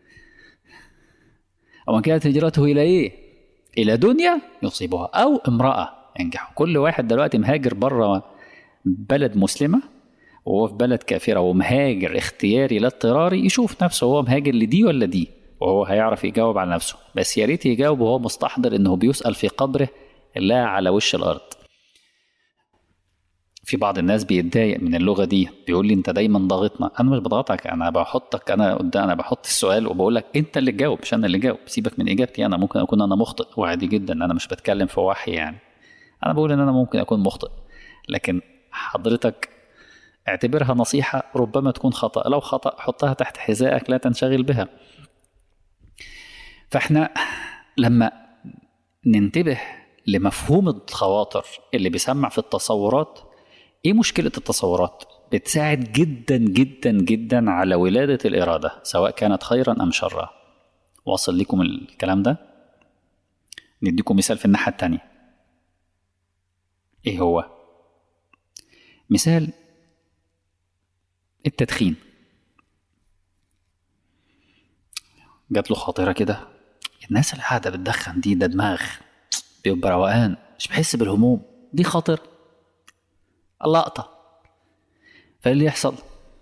ومن كانت هجرته الى ايه الى دنيا يصيبها او امراه ينجح كل واحد دلوقتي مهاجر بره بلد مسلمه وهو في بلد كافره ومهاجر اختياري لا اضطراري يشوف نفسه هو مهاجر لدي ولا دي وهو هيعرف يجاوب على نفسه بس يا ريت يجاوب وهو مستحضر انه بيسال في قبره لا على وش الارض في بعض الناس بيتضايق من اللغه دي بيقول لي انت دايما ضاغطنا انا مش بضغطك انا بحطك انا قدام انا بحط السؤال وبقول لك انت اللي تجاوب مش انا اللي جاوب سيبك من اجابتي انا ممكن اكون انا مخطئ وعادي جدا انا مش بتكلم في وحي يعني انا بقول ان انا ممكن اكون مخطئ لكن حضرتك اعتبرها نصيحه ربما تكون خطا لو خطا حطها تحت حذائك لا تنشغل بها فاحنا لما ننتبه لمفهوم الخواطر اللي بيسمع في التصورات ايه مشكله التصورات بتساعد جدا جدا جدا على ولاده الاراده سواء كانت خيرا ام شرا واصل لكم الكلام ده نديكم مثال في الناحيه التانية ايه هو مثال التدخين جات له خاطره كده الناس اللي قاعده بتدخن دي ده دماغ بيبقى روقان مش بحس بالهموم دي خاطر اللقطة فايه اللي يحصل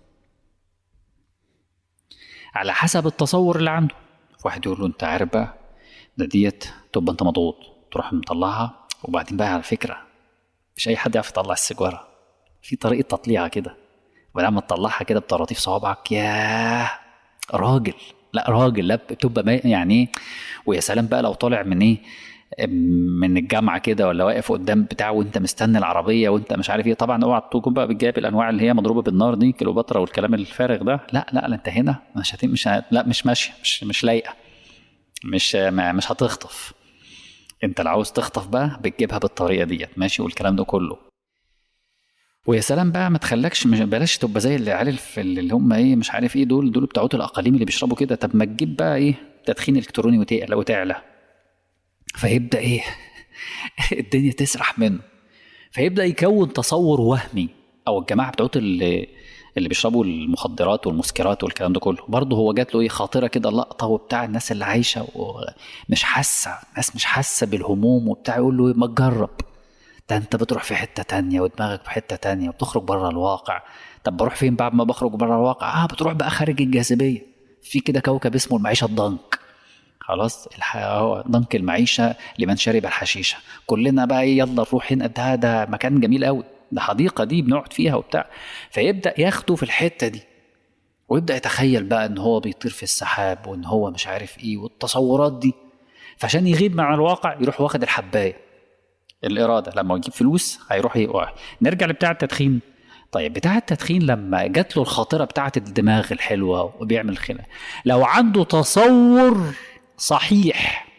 على حسب التصور اللي عنده واحد يقول له انت عارف بقى ده ديت تبقى انت مضغوط تروح مطلعها وبعدين بقى على فكرة مش اي حد يعرف يطلع السيجارة في طريقة تطليعها كده وبعدين ما تطلعها كده بطراطيف صوابعك ياه راجل لا راجل لا بتبقى يعني ايه ويا سلام بقى لو طالع من ايه من الجامعه كده ولا واقف قدام بتاع وانت مستني العربيه وانت مش عارف ايه طبعا اوعى تكون بقى بتجيب الانواع اللي هي مضروبه بالنار دي كليوباترا والكلام الفارغ ده لا لا لا انت هنا مش هتم مش هت... لا مش ماشيه مش مش لايقه مش مش هتخطف انت لو عاوز تخطف بقى بتجيبها بالطريقه ديت ماشي والكلام ده كله ويا سلام بقى ما تخلكش مش بلاش تبقى زي العيال اللي هم ايه مش عارف ايه دول دول بتوعات الاقاليم اللي بيشربوا كده طب ما تجيب بقى ايه تدخين الكتروني وتعلى وتعلى فيبدا ايه الدنيا تسرح منه فيبدا يكون تصور وهمي او الجماعه بتوع اللي اللي بيشربوا المخدرات والمسكرات والكلام ده كله برضه هو جات له ايه خاطره كده لقطه وبتاع الناس اللي عايشه ومش حاسه ناس مش حاسه بالهموم وبتاع يقول له ما تجرب ده انت بتروح في حته تانية ودماغك في حته تانية وبتخرج بره الواقع طب بروح فين بعد ما بخرج بره الواقع اه بتروح بقى خارج الجاذبيه في كده كوكب اسمه المعيشه الضنك خلاص الح... هو ضنك المعيشه لمن شرب الحشيشه كلنا بقى ايه يلا نروح هنا ده ده مكان جميل قوي ده حديقه دي بنقعد فيها وبتاع فيبدا ياخده في الحته دي ويبدا يتخيل بقى ان هو بيطير في السحاب وان هو مش عارف ايه والتصورات دي فعشان يغيب مع الواقع يروح واخد الحبايه الاراده لما يجيب فلوس هيروح يوقع نرجع لبتاع التدخين طيب بتاع التدخين لما جات له الخاطره بتاعه الدماغ الحلوه وبيعمل خناق لو عنده تصور صحيح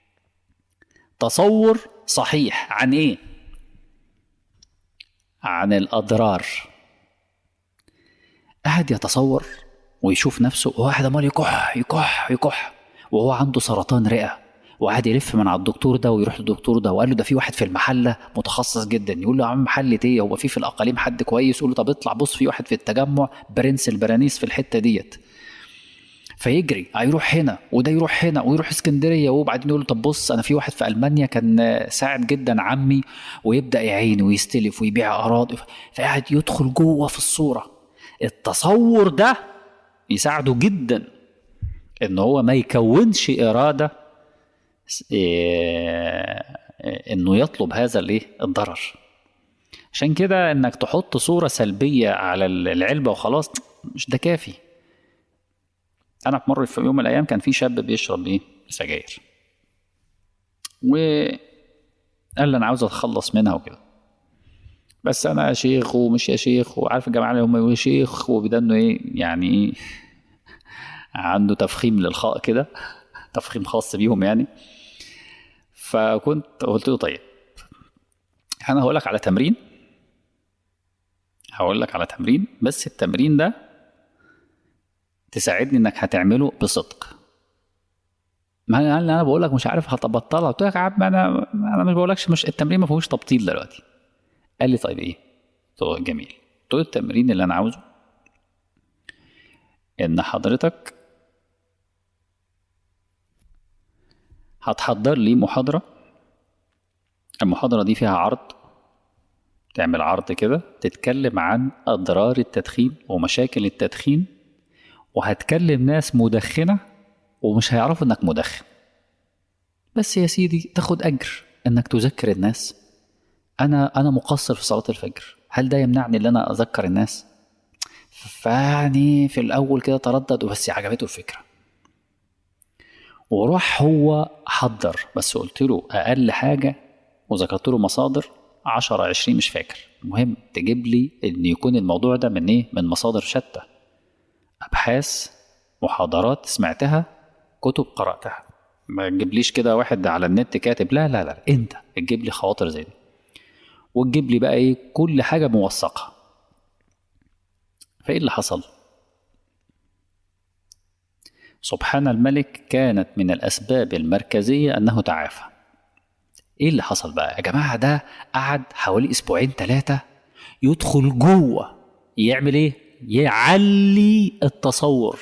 تصور صحيح عن ايه عن الاضرار قاعد يتصور ويشوف نفسه وواحد عمال يكح يكح يكح وهو عنده سرطان رئه وقعد يلف من على الدكتور ده ويروح للدكتور ده وقال له ده في واحد في المحله متخصص جدا يقول له يا عم محله ايه هو في في الاقاليم حد كويس يقول له طب اطلع بص في واحد في التجمع برنس البرانيس في الحته ديت فيجري هيروح هنا وده يروح هنا ويروح اسكندريه وبعدين يقول له طب بص انا في واحد في المانيا كان ساعد جدا عمي ويبدا يعين ويستلف ويبيع اراضي فقاعد يدخل جوه في الصوره التصور ده يساعده جدا ان هو ما يكونش اراده انه يطلب هذا الايه الضرر عشان كده انك تحط صوره سلبيه على العلبه وخلاص مش ده كافي انا في مره في يوم من الايام كان في شاب بيشرب ايه سجاير وقال لي انا عاوز اتخلص منها وكده بس انا يا شيخ ومش يا شيخ وعارف الجماعه اللي هم يقولوا شيخ وبدانه ايه يعني ايه عنده تفخيم للخاء كده تفخيم خاص بيهم يعني فكنت قلت له طيب انا هقول لك على تمرين هقول لك على تمرين بس التمرين ده تساعدني انك هتعمله بصدق ما انا انا بقول لك مش عارف هتبطلها قلت لك يا عم انا انا مش بقولكش مش التمرين ما فيهوش تبطيل دلوقتي قال لي طيب ايه قلت له جميل قلت له التمرين اللي انا عاوزه ان حضرتك هتحضر لي محاضرة المحاضرة دي فيها عرض تعمل عرض كده تتكلم عن أضرار التدخين ومشاكل التدخين وهتكلم ناس مدخنة ومش هيعرفوا إنك مدخن بس يا سيدي تاخد أجر إنك تذكر الناس أنا أنا مقصر في صلاة الفجر هل ده يمنعني إن أنا أذكر الناس؟ فيعني في الأول كده تردد بس عجبته الفكرة وراح هو حضر بس قلت له اقل حاجه وذكرت له مصادر 10 20 مش فاكر المهم تجيب لي ان يكون الموضوع ده من ايه من مصادر شتى ابحاث محاضرات سمعتها كتب قراتها ما تجيبليش كده واحد على النت كاتب لا لا لا انت تجيب لي خواطر زي دي وتجيب لي بقى ايه كل حاجه موثقه فايه اللي حصل سبحان الملك كانت من الأسباب المركزية أنه تعافى إيه اللي حصل بقى يا جماعة ده قعد حوالي أسبوعين ثلاثة يدخل جوه يعمل إيه يعلي التصور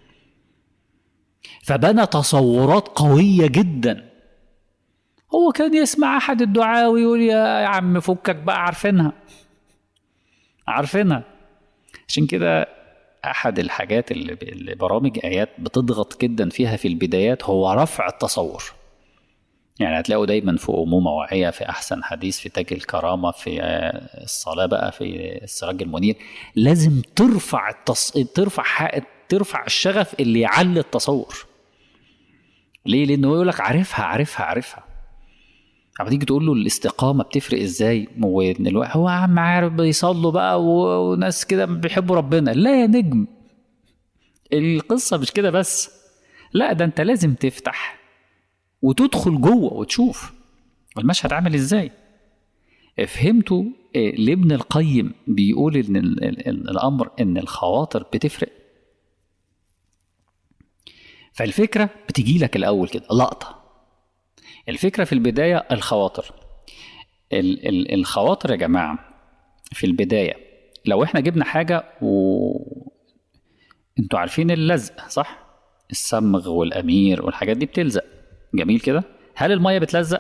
فبنى تصورات قوية جدا هو كان يسمع أحد الدعاء ويقول يا عم فكك بقى عارفينها عارفينها عشان كده احد الحاجات اللي, اللي برامج ايات بتضغط جدا فيها في البدايات هو رفع التصور يعني هتلاقوا دايما في امومه واعيه في احسن حديث في تاج الكرامه في الصلاه بقى في السراج المنير لازم ترفع التص... ترفع حق... ترفع الشغف اللي يعلي التصور ليه لانه يقول لك عارفها عارفها عارفها اما تيجي تقول له الاستقامه بتفرق ازاي وان الواحد هو عم عارف بيصلوا بقى وناس كده بيحبوا ربنا لا يا نجم القصه مش كده بس لا ده انت لازم تفتح وتدخل جوه وتشوف المشهد عامل ازاي فهمتوا لابن القيم بيقول ان الامر ان الخواطر بتفرق فالفكره بتجي لك الاول كده لقطه الفكرة في البداية الخواطر ال ال الخواطر يا جماعة في البداية لو احنا جبنا حاجة و انتوا عارفين اللزق صح؟ الصمغ والأمير والحاجات دي بتلزق جميل كده؟ هل المية بتلزق؟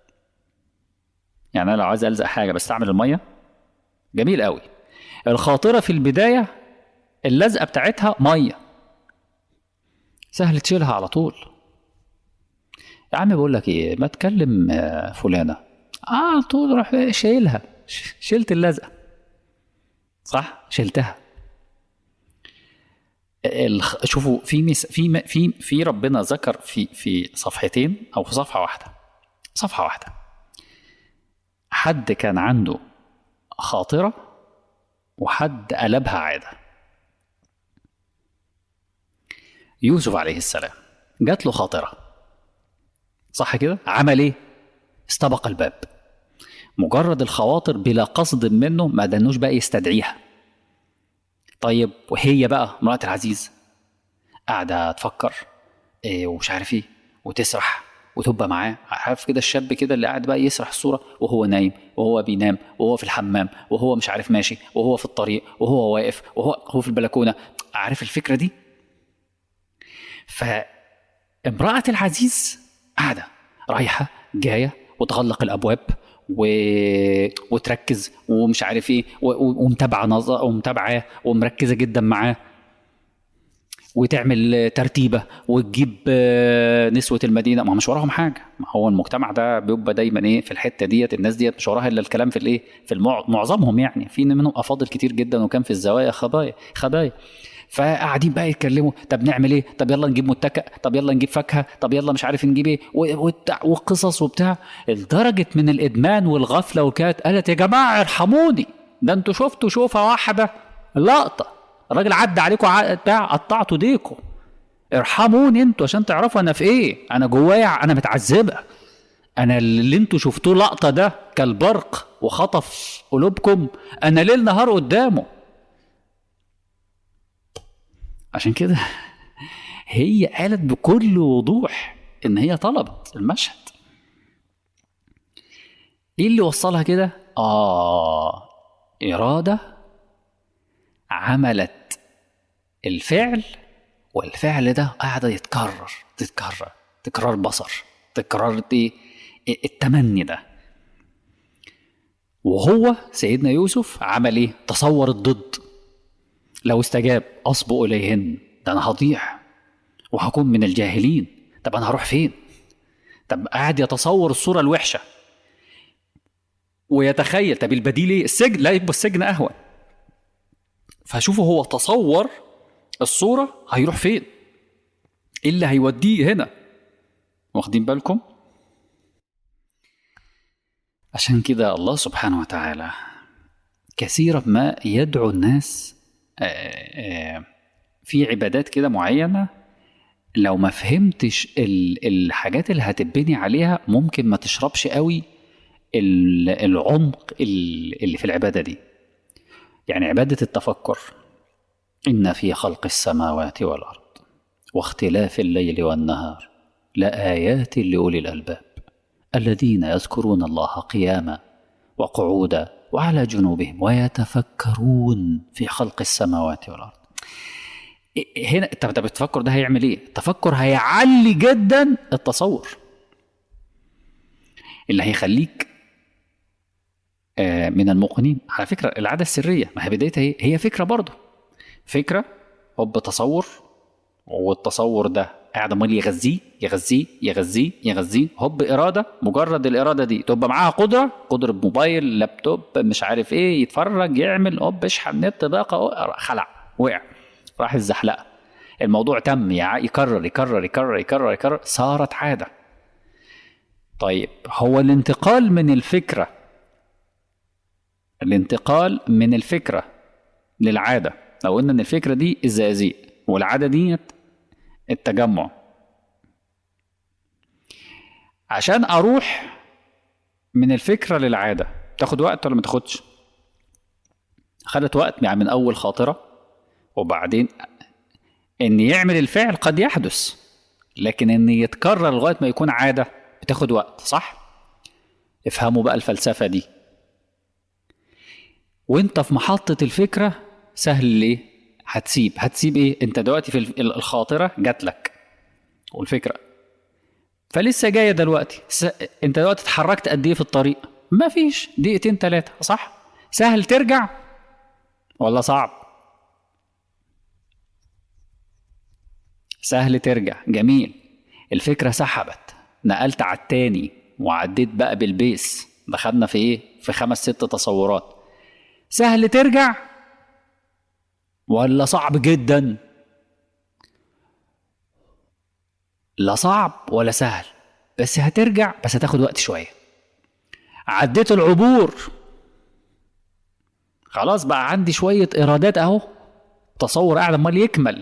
يعني أنا لو عايز ألزق حاجة بستعمل المية؟ جميل قوي الخاطرة في البداية اللزقة بتاعتها مية سهل تشيلها على طول يا عم بقول لك ايه ما تكلم آه، فلانة اه على طول روح شايلها ش- شلت اللزقة صح شلتها الخ... شوفوا في مس... في م... في في ربنا ذكر في في صفحتين او في صفحه واحده صفحه واحده حد كان عنده خاطره وحد قلبها عاده يوسف عليه السلام جات له خاطره صح كده عمل ايه استبق الباب مجرد الخواطر بلا قصد منه ما دنوش بقى يستدعيها طيب وهي بقى امرأة العزيز قاعدة تفكر إيه ومش عارف ايه وتسرح وتبقى معاه عارف كده الشاب كده اللي قاعد بقى يسرح الصورة وهو نايم وهو بينام وهو في الحمام وهو مش عارف ماشي وهو في الطريق وهو واقف وهو هو في البلكونة عارف الفكرة دي فامرأة العزيز قاعدة رايحة جاية وتغلق الأبواب و... وتركز ومش عارف ايه و... و- ومتابعه نظر ومتابعاه ومركزه جدا معاه وتعمل ترتيبه وتجيب آه، نسوه المدينه ما هو مش وراهم حاجه ما هو المجتمع ده بيبقى دايما ايه في الحته ديت الناس ديت مش وراها الا الكلام في الايه في المع... معظمهم يعني في منهم افاضل كتير جدا وكان في الزوايا خبايا خبايا فقاعدين بقى يتكلموا طب نعمل ايه طب يلا نجيب متكئ طب يلا نجيب فاكهه طب يلا مش عارف نجيب ايه و- وبتاع- وقصص وبتاع لدرجه من الادمان والغفله وكانت قالت يا جماعه ارحموني ده انتوا شفتوا شوفه واحده لقطه الراجل عدى عليكم ع- بتاع قطعتوا ديكم ارحموني انتوا عشان تعرفوا انا في ايه انا جوايا انا متعذبه انا اللي انتوا شفتوه لقطه ده كالبرق وخطف قلوبكم انا ليل نهار قدامه عشان كده هي قالت بكل وضوح ان هي طلبت المشهد ايه اللي وصلها كده اه اراده عملت الفعل والفعل ده قاعد يتكرر تتكرر تكرار بصر تكرار ايه التمني ده وهو سيدنا يوسف عمل ايه تصور الضد لو استجاب أصبو إليهن ده أنا هضيع وهكون من الجاهلين طب أنا هروح فين طب قاعد يتصور الصورة الوحشة ويتخيل طب البديل ايه السجن لا يبقى السجن أهون فشوفوا هو تصور الصورة هيروح فين ايه اللي هيوديه هنا واخدين بالكم عشان كده الله سبحانه وتعالى كثيرا ما يدعو الناس آه، آه، في عبادات كده معينة لو ما فهمتش ال- الحاجات اللي هتبني عليها ممكن ما تشربش قوي ال- العمق ال- اللي في العبادة دي يعني عبادة التفكر إن في خلق السماوات والأرض واختلاف الليل والنهار لآيات لأولي الألباب الذين يذكرون الله قياما وقعودا وعلى جنوبهم ويتفكرون في خلق السماوات والارض إيه- هنا انت أنت بتفكر ده هيعمل ايه التفكر هيعلي جدا التصور اللي هيخليك آه، من الموقنين على فكره العاده السريه ما هي بدايتها هي هي فكره برضه فكره هوب تصور والتصور ده قاعد عمال يغذيه يغذيه يغذيه يغذيه هوب اراده مجرد الاراده دي تبقى معاها قدره قدره موبايل لابتوب مش عارف ايه يتفرج يعمل هوب اشحن نت باقه خلع وقع راح الزحلقه الموضوع تم يع- يكرر يكرر يكرر يكرر يكرر صارت عاده طيب هو الانتقال من الفكره الانتقال من الفكره للعاده لو قلنا ان الفكره دي الزقازيق والعاده ديت التجمع عشان اروح من الفكره للعاده تاخد وقت ولا ما تاخدش خدت وقت يعني من اول خاطره وبعدين ان يعمل الفعل قد يحدث لكن ان يتكرر لغايه ما يكون عاده بتاخد وقت صح افهموا بقى الفلسفه دي وانت في محطه الفكره سهل ليه هتسيب هتسيب ايه انت دلوقتي في ال- الخاطره جات لك والفكره فلسه جايه دلوقتي س... انت دلوقتي اتحركت قد ايه في الطريق ما فيش دقيقتين ثلاثه صح سهل ترجع ولا صعب سهل ترجع جميل الفكره سحبت نقلت على التاني وعديت بقى بالبيس دخلنا في ايه في خمس ست تصورات سهل ترجع ولا صعب جدا لا صعب ولا سهل بس هترجع بس هتاخد وقت شويه عديت العبور خلاص بقى عندي شويه ايرادات اهو تصور قاعد امال يكمل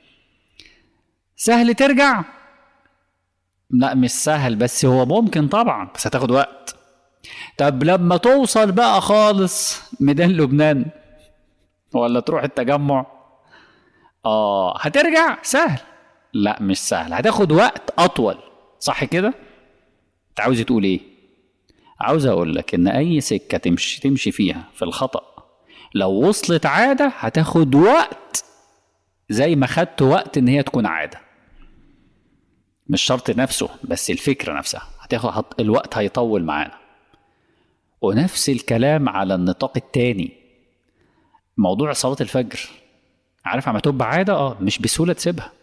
سهل ترجع لا مش سهل بس هو ممكن طبعا بس هتاخد وقت طب لما توصل بقى خالص ميدان لبنان ولا تروح التجمع اه هترجع سهل لا مش سهل هتاخد وقت اطول صح كده انت عاوز تقول ايه عاوز اقول لك ان اي سكه تمشي تمشي فيها في الخطا لو وصلت عاده هتاخد وقت زي ما خدت وقت ان هي تكون عاده مش شرط نفسه بس الفكره نفسها هتاخد هت... الوقت هيطول معانا ونفس الكلام على النطاق التاني موضوع صلاه الفجر عارف عم تبقى عاده اه مش بسهوله تسيبها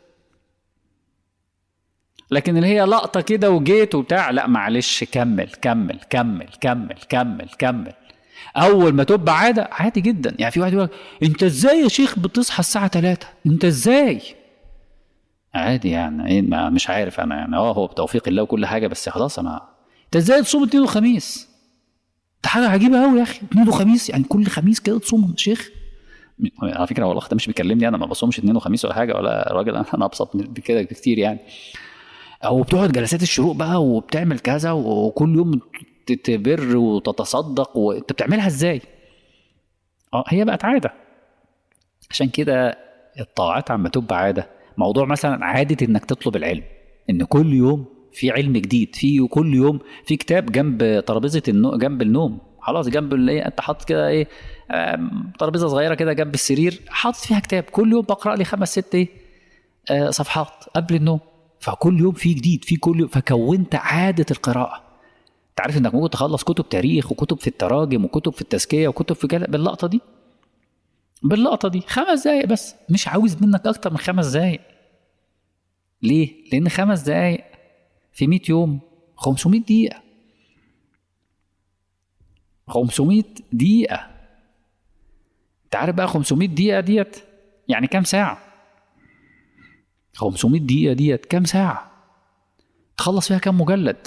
لكن اللي هي لقطه كده وجيت وبتاع لا معلش كمل كمل كمل كمل كمل كمل اول ما تبقى عاده عادي جدا يعني في واحد يقول لك، انت ازاي يا شيخ بتصحى الساعه 3 انت ازاي عادي يعني إيه ما مش عارف انا يعني اه هو بتوفيق الله وكل حاجه بس خلاص انا انت ازاي تصوم اثنين وخميس ده حاجه عجيبه قوي يا اخي اثنين وخميس يعني كل خميس كده تصوم يا شيخ على فكره هو الاخ ده مش بيكلمني انا ما بصومش اثنين وخميس ولا حاجه ولا راجل انا ابسط من كده بكتير يعني او بتقعد جلسات الشروق بقى وبتعمل كذا وكل يوم تبر وتتصدق وانت بتعملها ازاي؟ اه هي بقت عاده عشان كده الطاعات عم تبقى عاده موضوع مثلا عاده انك تطلب العلم ان كل يوم في علم جديد في كل يوم في كتاب جنب ترابيزه النو... جنب النوم خلاص جنب اللي إيه، انت حاطط كده ايه آم، ترابيزه صغيره كده جنب السرير حاطط فيها كتاب كل يوم بقرا لي خمس ست ايه آه، صفحات قبل النوم فكل يوم في جديد في كل يوم فكونت عاده القراءه انت عارف انك ممكن تخلص كتب تاريخ وكتب في التراجم وكتب في التزكيه وكتب في كده باللقطه دي باللقطه دي خمس دقايق بس مش عاوز منك اكتر من خمس دقايق ليه لان خمس دقايق في 100 يوم 500 دقيقه 500 دقيقه انت عارف بقى 500 دقيقه ديت يعني كام ساعه 500 دقيقه ديت كام ساعه تخلص فيها كام مجلد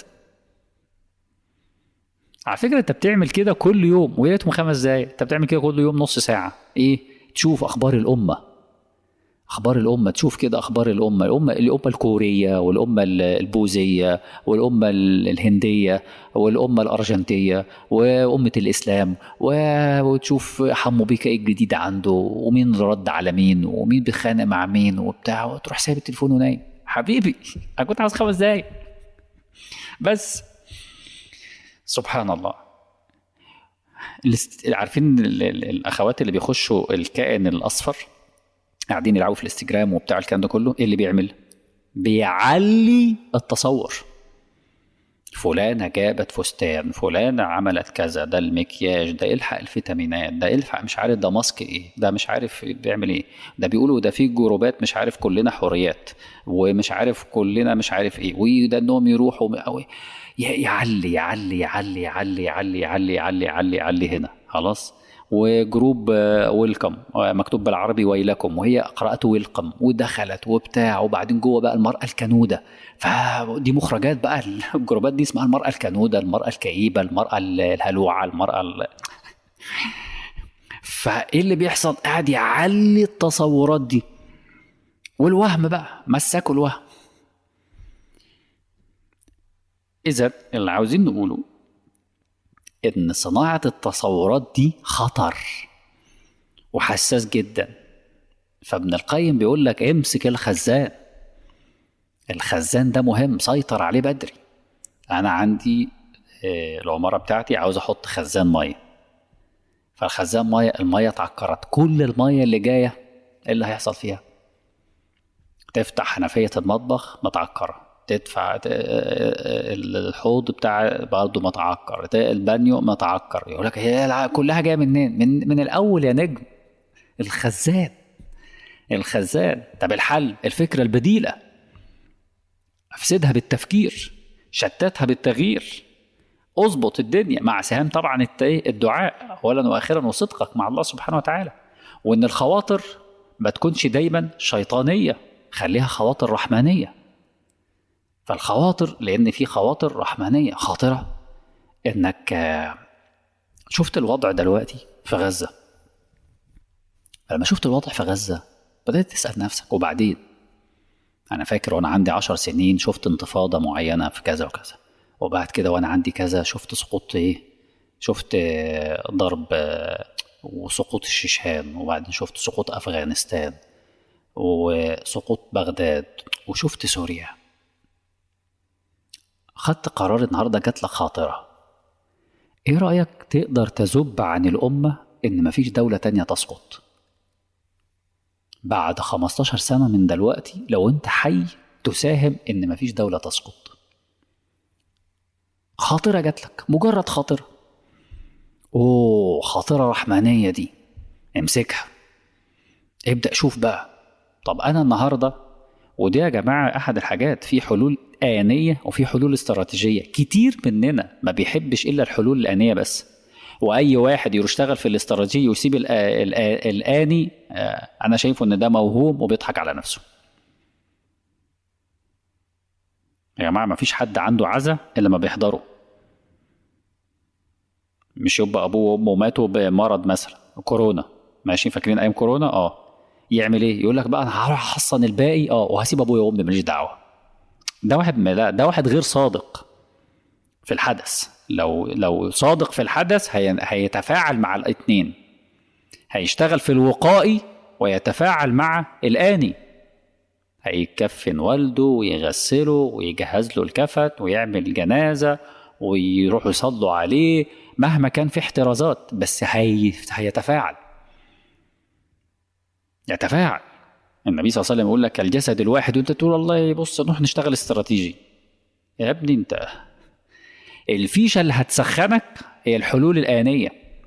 على فكرة انت بتعمل كده كل يوم ويا ريتهم خمس دقايق انت بتعمل كده كل يوم نص ساعة ايه تشوف اخبار الامة اخبار الامة تشوف كده اخبار الامة الامة الامة الكورية والامة ال- البوذية والامة ال- الهندية والامة الارجنتية وامة الاسلام و- وتشوف حمو بيكا ايه الجديد عنده ومين رد على مين ومين بيتخانق مع مين وبتاع وتروح سايب التليفون ونايم حبيبي انا كنت عاوز خمس دقايق بس سبحان الله الاست... عارفين ال- ال- الاخوات اللي بيخشوا الكائن الاصفر قاعدين يلعبوا في الانستجرام وبتاع الكلام ده كله ايه اللي بيعمل بيعلي التصور فلانة جابت فستان فلانة عملت كذا ده المكياج ده الحق الفيتامينات ده الحق مش عارف ده ماسك ايه ده مش عارف بيعمل ايه ده بيقولوا ده في جروبات مش عارف كلنا حريات ومش عارف كلنا مش عارف ايه وده انهم يروحوا أو ي- يعلي يعلي يعلي يعلي يعلي يعلي يعلي يعلي يعلي هنا خلاص وجروب ويلكم مكتوب بالعربي ويلكم وهي قرأته ويلكم ودخلت وبتاع وبعدين جوه بقى المرأة الكنودة فدي مخرجات بقى الجروبات دي اسمها المرأة الكنودة المرأة الكئيبة المرأة الهلوعة المرأة ال... فايه اللي بيحصل قاعد يعلي التصورات دي والوهم بقى مسكوا الوهم اذا اللي عاوزين نقوله ان صناعه التصورات دي خطر وحساس جدا فابن القيم بيقول لك امسك الخزان الخزان ده مهم سيطر عليه بدري انا عندي آه، العماره بتاعتي عاوز احط خزان ميه فالخزان ميه الميه اتعكرت كل الميه اللي جايه ايه اللي هيحصل فيها تفتح حنفيه المطبخ متعكره تدفع ت- الحوض بتاع برضه متعكر ت- البانيو متعكر يقول لك هي الع- كلها جايه منين من من الاول يا نجم الخزان الخزان طب الحل الفكره البديله افسدها بالتفكير شتتها بالتغيير اظبط الدنيا مع سهام طبعا الت- إيه؟ الدعاء اولا واخرا وصدقك مع الله سبحانه وتعالى وان الخواطر ما تكونش دايما شيطانيه خليها خواطر رحمانيه فالخواطر لان في خواطر رحمانيه خاطره انك آه، شفت الوضع دلوقتي في غزه لما شفت الوضع في غزه بدات تسال نفسك وبعدين انا فاكر وانا عندي عشر سنين شفت انتفاضه معينه في كذا وكذا وبعد كده وانا عندي كذا شفت سقوط ايه شفت آه، ضرب آه، وسقوط الشيشان وبعدين شفت سقوط افغانستان وسقوط بغداد وشفت سوريا خدت قرار النهارده جات لك خاطره ايه رايك تقدر تذب عن الامه ان مفيش دوله تانية تسقط بعد 15 سنه من دلوقتي لو انت حي تساهم ان مفيش دوله تسقط خاطره جات لك مجرد خاطره اوه خاطره رحمانيه دي امسكها ابدا شوف بقى طب انا النهارده ودي يا جماعه احد الحاجات في حلول انيه وفي حلول استراتيجيه كتير مننا ما بيحبش الا الحلول الانيه بس واي واحد يشتغل في الاستراتيجيه ويسيب الآ- الآ- الاني آه، انا شايفه ان ده موهوم وبيضحك على نفسه يا جماعه ما فيش حد عنده عزا الا ما بيحضره مش يبقى ابوه وامه ماتوا بمرض مثلا كورونا ماشي فاكرين ايام كورونا اه يعمل ايه يقول لك بقى انا هروح احصن الباقي اه وهسيب ابويا وامي ماليش دعوه ده واحد ما لا ده واحد غير صادق في الحدث لو لو صادق في الحدث هي هيتفاعل مع الاثنين هيشتغل في الوقائي ويتفاعل مع الآني هيكفن والده ويغسله ويجهز له الكفن ويعمل جنازة ويروحوا يصلوا عليه مهما كان في احترازات بس هي... هيتفاعل يتفاعل النبي صلى الله عليه وسلم يقول لك الجسد الواحد وانت تقول والله بص نروح نشتغل استراتيجي يا ابني انت الفيشه اللي هتسخنك هي الحلول الآنية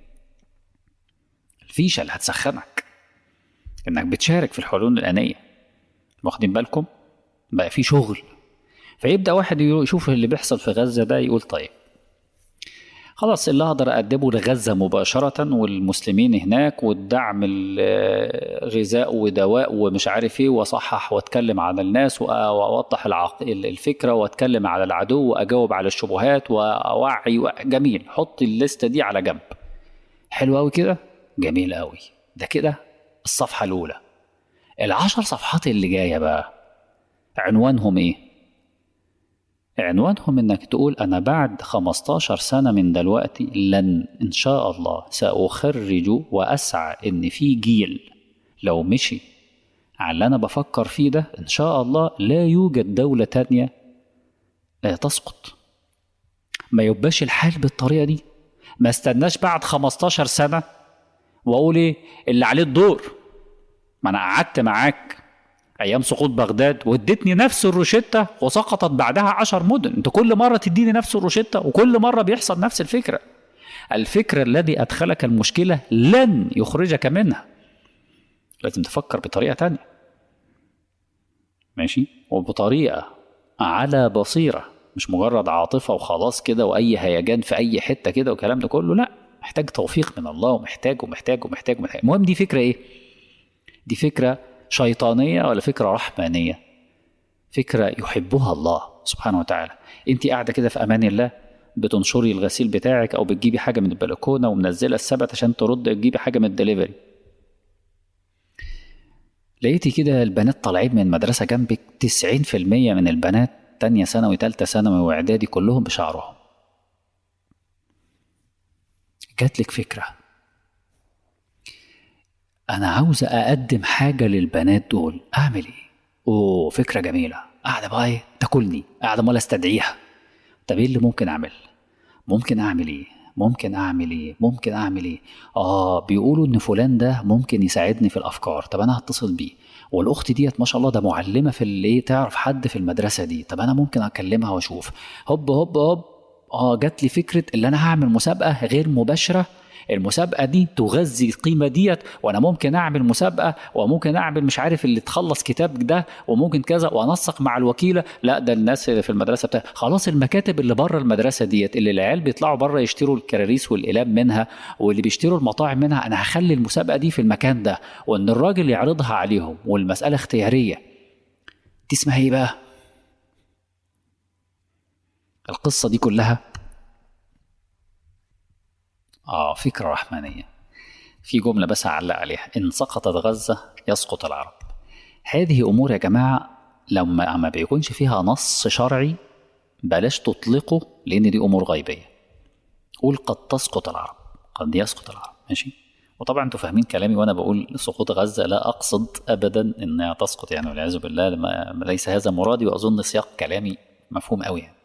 الفيشه اللي هتسخنك انك بتشارك في الحلول الآنية واخدين بالكم بقى في شغل فيبدأ واحد يشوف اللي بيحصل في غزة ده يقول طيب خلاص اللي اقدر اقدمه لغزه مباشره والمسلمين هناك والدعم الغذاء ودواء ومش عارف ايه واصحح واتكلم على الناس واوضح العق... الفكره واتكلم على العدو واجاوب على الشبهات واوعي و... جميل حط الليسته دي على جنب حلو قوي كده جميل قوي ده كده الصفحه الاولى العشر صفحات اللي جايه بقى عنوانهم ايه عنوانهم انك تقول انا بعد 15 سنة من دلوقتي لن ان شاء الله ساخرج واسعى ان في جيل لو مشي على اللي انا بفكر فيه ده ان شاء الله لا يوجد دولة تانية تسقط ما يبقاش الحال بالطريقة دي ما استناش بعد 15 سنة واقول ايه اللي عليه الدور ما انا قعدت معاك ايام سقوط بغداد وادتني نفس الروشته وسقطت بعدها عشر مدن انت كل مره تديني نفس الروشته وكل مره بيحصل نفس الفكره الفكره الذي ادخلك المشكله لن يخرجك منها لازم تفكر بطريقه تانية ماشي وبطريقه على بصيره مش مجرد عاطفه وخلاص كده واي هيجان في اي حته كده والكلام ده كله لا محتاج توفيق من الله ومحتاج ومحتاج ومحتاج ومحتاج المهم دي فكره ايه دي فكره شيطانيه ولا فكره رحمانيه فكره يحبها الله سبحانه وتعالى انت قاعده كده في امان الله بتنشري الغسيل بتاعك او بتجيبي حاجه من البلكونه ومنزله السبت عشان ترد تجيبي حاجه من الدليفري لقيتي كده البنات طالعين من مدرسة جنبك 90% من البنات تانية ثانوي تالتة ثانوي وإعدادي كلهم بشعرهم جاتلك فكرة انا عاوز اقدم حاجه للبنات دول اعمل ايه اوه فكره جميله قاعده بقى ايه تاكلني قاعده امال استدعيها طب ايه اللي ممكن اعمل ممكن اعمل ايه ممكن اعمل ايه ممكن اعمل ايه اه بيقولوا ان فلان ده ممكن يساعدني في الافكار طب انا هتصل بيه والاخت ديت ما شاء الله ده معلمه في اللي تعرف حد في المدرسه دي طب انا ممكن اكلمها واشوف هوب هوب هوب اه جات لي فكره اللي انا هعمل مسابقه غير مباشره المسابقه دي تغذي القيمه ديت وانا ممكن اعمل مسابقه وممكن اعمل مش عارف اللي تخلص كتاب ده وممكن كذا وانسق مع الوكيله لا ده الناس في المدرسه بتاع خلاص المكاتب اللي بره المدرسه ديت اللي العيال بيطلعوا بره يشتروا الكراريس والاقلام منها واللي بيشتروا المطاعم منها انا هخلي المسابقه دي في المكان ده وان الراجل يعرضها عليهم والمساله اختياريه دي اسمها ايه بقى القصه دي كلها آه فكرة رحمانية في جملة بس هعلق عليها إن سقطت غزة يسقط العرب هذه أمور يا جماعة لما ما بيكونش فيها نص شرعي بلاش تطلقه لأن دي أمور غيبية قول قد تسقط العرب قد يسقط العرب ماشي وطبعا انتوا فاهمين كلامي وانا بقول سقوط غزه لا اقصد ابدا انها تسقط يعني والعياذ بالله ليس هذا مرادي واظن سياق كلامي مفهوم قوي يعني.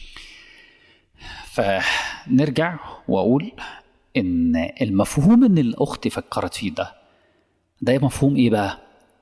فنرجع واقول ان المفهوم ان الاخت فكرت فيه ده ده مفهوم ايه بقى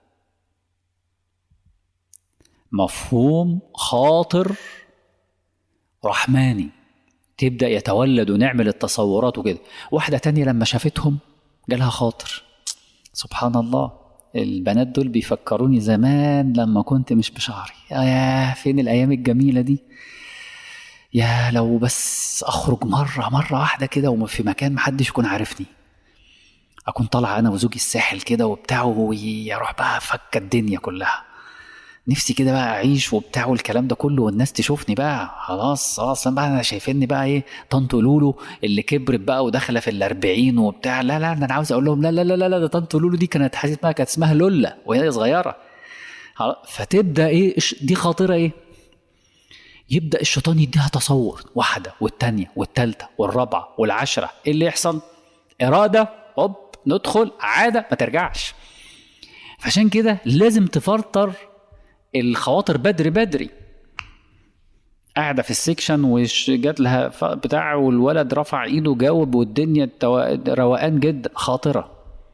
مفهوم خاطر رحماني تبدا يتولد ونعمل التصورات وكده واحده تانية لما شافتهم جالها خاطر سبحان الله البنات دول بيفكروني زمان لما كنت مش بشعري يا فين الايام الجميله دي يا لو بس اخرج مره مره واحده كده وفي مكان محدش يكون عارفني اكون طالع انا وزوجي الساحل كده وبتاع ويروح بقى فك الدنيا كلها نفسي كده بقى اعيش وبتاع والكلام ده كله والناس تشوفني بقى خلاص خلاص بقى انا شايفيني بقى ايه طنط لولو اللي كبرت بقى وداخله في الأربعين وبتاع لا لا انا عاوز اقول لهم لا لا لا لا, لا ده طنط لولو دي كانت حاسس كانت اسمها لولا وهي صغيره فتبدا ايه دي خاطره ايه يبدا الشيطان يديها تصور واحده والتانيه والتالته والرابعه والعشره ايه اللي يحصل اراده هوب ندخل عاده ما ترجعش فعشان كده لازم تفلتر الخواطر بدري بدري قاعده في السكشن وجات لها بتاع والولد رفع ايده جاوب والدنيا روقان جدا خاطره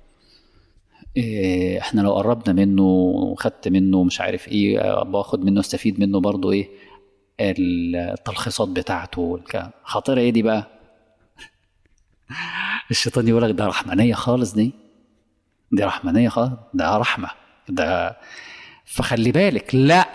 إيه احنا لو قربنا منه وخدت منه مش عارف ايه باخد منه استفيد منه برضو ايه التلخيصات بتاعته خاطره ايه دي بقى الشيطان يقول لك ده رحمانيه خالص دي دي رحمانيه خالص ده رحمه ده فخلي بالك لا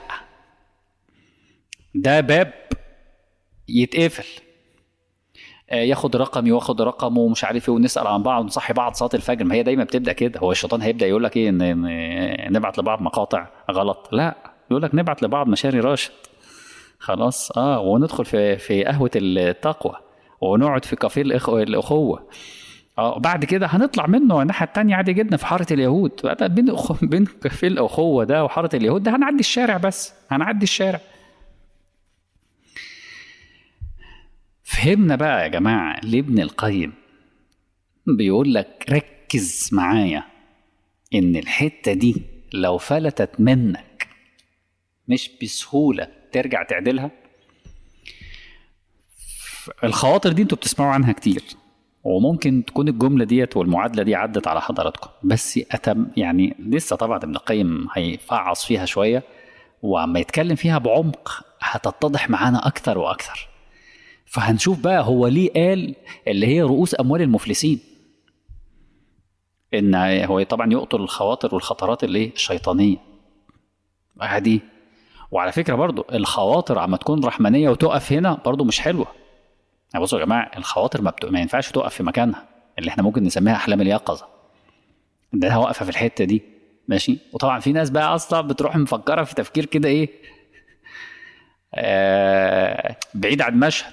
ده باب يتقفل ياخد رقمي واخد رقمه ومش عارف ايه ونسال عن بعض ونصحي بعض صلاه الفجر ما هي دايما بتبدا كده هو الشيطان هيبدا يقول لك ايه ان نبعت لبعض مقاطع غلط لا يقول لك نبعت لبعض مشاري راشد خلاص اه وندخل في في قهوه التقوى ونقعد في كافيه الإخوة الاخوه اه بعد كده هنطلع منه الناحيه التانية عادي جدا في حاره اليهود بين أخو... بين كافيه الاخوه ده وحاره اليهود ده هنعدي الشارع بس هنعدي الشارع فهمنا بقى يا جماعه ليه ابن القيم بيقول لك ركز معايا ان الحته دي لو فلتت منك مش بسهوله ترجع تعدلها الخواطر دي انتوا بتسمعوا عنها كتير وممكن تكون الجمله ديت والمعادله دي عدت على حضراتكم بس أتم يعني لسه طبعا ابن القيم هيفعص فيها شويه وعما يتكلم فيها بعمق هتتضح معانا اكتر واكتر فهنشوف بقى هو ليه قال اللي هي رؤوس اموال المفلسين ان هو طبعا يقتل الخواطر والخطرات اللي الشيطانيه دي وعلى فكره برضو الخواطر عما تكون رحمانيه وتقف هنا برضو مش حلوه يعني بصوا يا جماعه الخواطر ما, بتق... ما ينفعش تقف في مكانها اللي احنا ممكن نسميها احلام اليقظه ده واقفه في الحته دي ماشي وطبعا في ناس بقى اصلا بتروح مفكره في تفكير كده ايه آه بعيد عن مشهد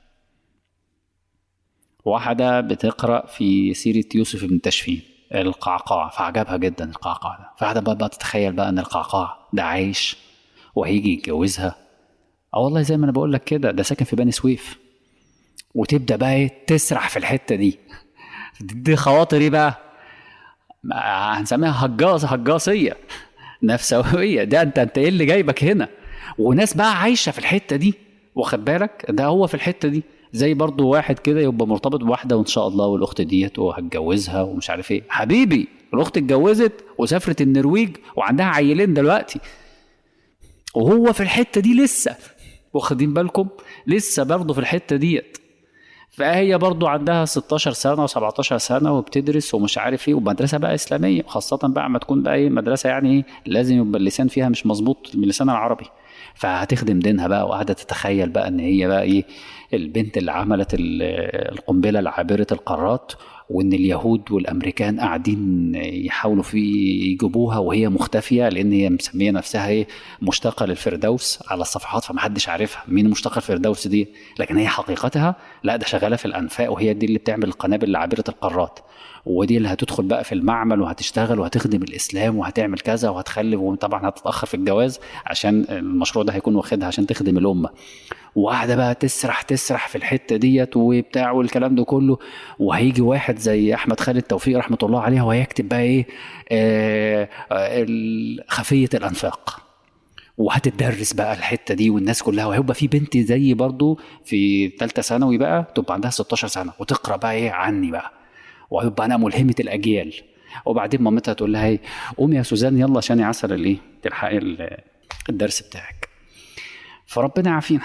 واحدة بتقرأ في سيرة يوسف بن تشفين القعقاع فعجبها جدا القعقاع ده فقعدت بقى, بقى تتخيل بقى ان القعقاع ده عايش وهيجي يتجوزها اه والله زي ما انا بقول لك كده ده ساكن في بني سويف وتبدا بقى ايه تسرح في الحته دي دي خواطر ايه بقى هنسميها هجاص هجاصيه نفسويه ده انت انت ايه اللي جايبك هنا وناس بقى عايشه في الحته دي واخد بالك ده هو في الحته دي زي برضو واحد كده يبقى مرتبط بواحده وان شاء الله والاخت ديت وهتجوزها ومش عارف ايه حبيبي الاخت اتجوزت وسافرت النرويج وعندها عيلين دلوقتي وهو في الحته دي لسه واخدين بالكم لسه برضه في الحته ديت فهي برضو عندها 16 سنة و17 سنة وبتدرس ومش عارف ايه ومدرسة بقى إسلامية خاصة بقى ما تكون بقى ايه مدرسة يعني ايه لازم يبقى اللسان فيها مش مظبوط من اللسان العربي فهتخدم دينها بقى وقاعدة تتخيل بقى ان هي بقى ايه البنت اللي عملت القنبلة العابرة القارات وان اليهود والامريكان قاعدين يحاولوا في يجيبوها وهي مختفيه لان هي مسميه نفسها ايه مشتقه للفردوس على الصفحات فمحدش عارفها مين مشتقه الفردوس دي لكن هي حقيقتها لا ده شغاله في الانفاق وهي دي اللي بتعمل القنابل العابره القارات ودي اللي هتدخل بقى في المعمل وهتشتغل وهتخدم الاسلام وهتعمل كذا وهتخلف وطبعا هتتاخر في الجواز عشان المشروع ده هيكون واخدها عشان تخدم الامه وقاعده بقى تسرح تسرح في الحته ديت وبتاع والكلام ده كله وهيجي واحد زي احمد خالد توفيق رحمه الله عليه وهيكتب بقى ايه آه آه خفيه الانفاق وهتدرس بقى الحته دي والناس كلها وهيبقى في بنت زي برضو في ثالثه ثانوي بقى تبقى عندها 16 سنه وتقرا بقى ايه عني بقى وهيبقى انا ملهمه الاجيال وبعدين مامتها تقول لها ايه قومي يا سوزان يلا عشان عسل الايه تلحقي الدرس بتاعك فربنا يعافينا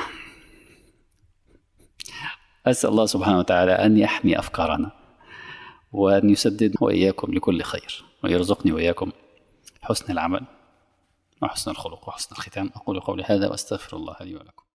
أسأل الله سبحانه وتعالى أن يحمي أفكارنا وأن يسدد وإياكم لكل خير ويرزقني وإياكم حسن العمل وحسن الخلق وحسن الختام أقول قولي هذا وأستغفر الله لي ولكم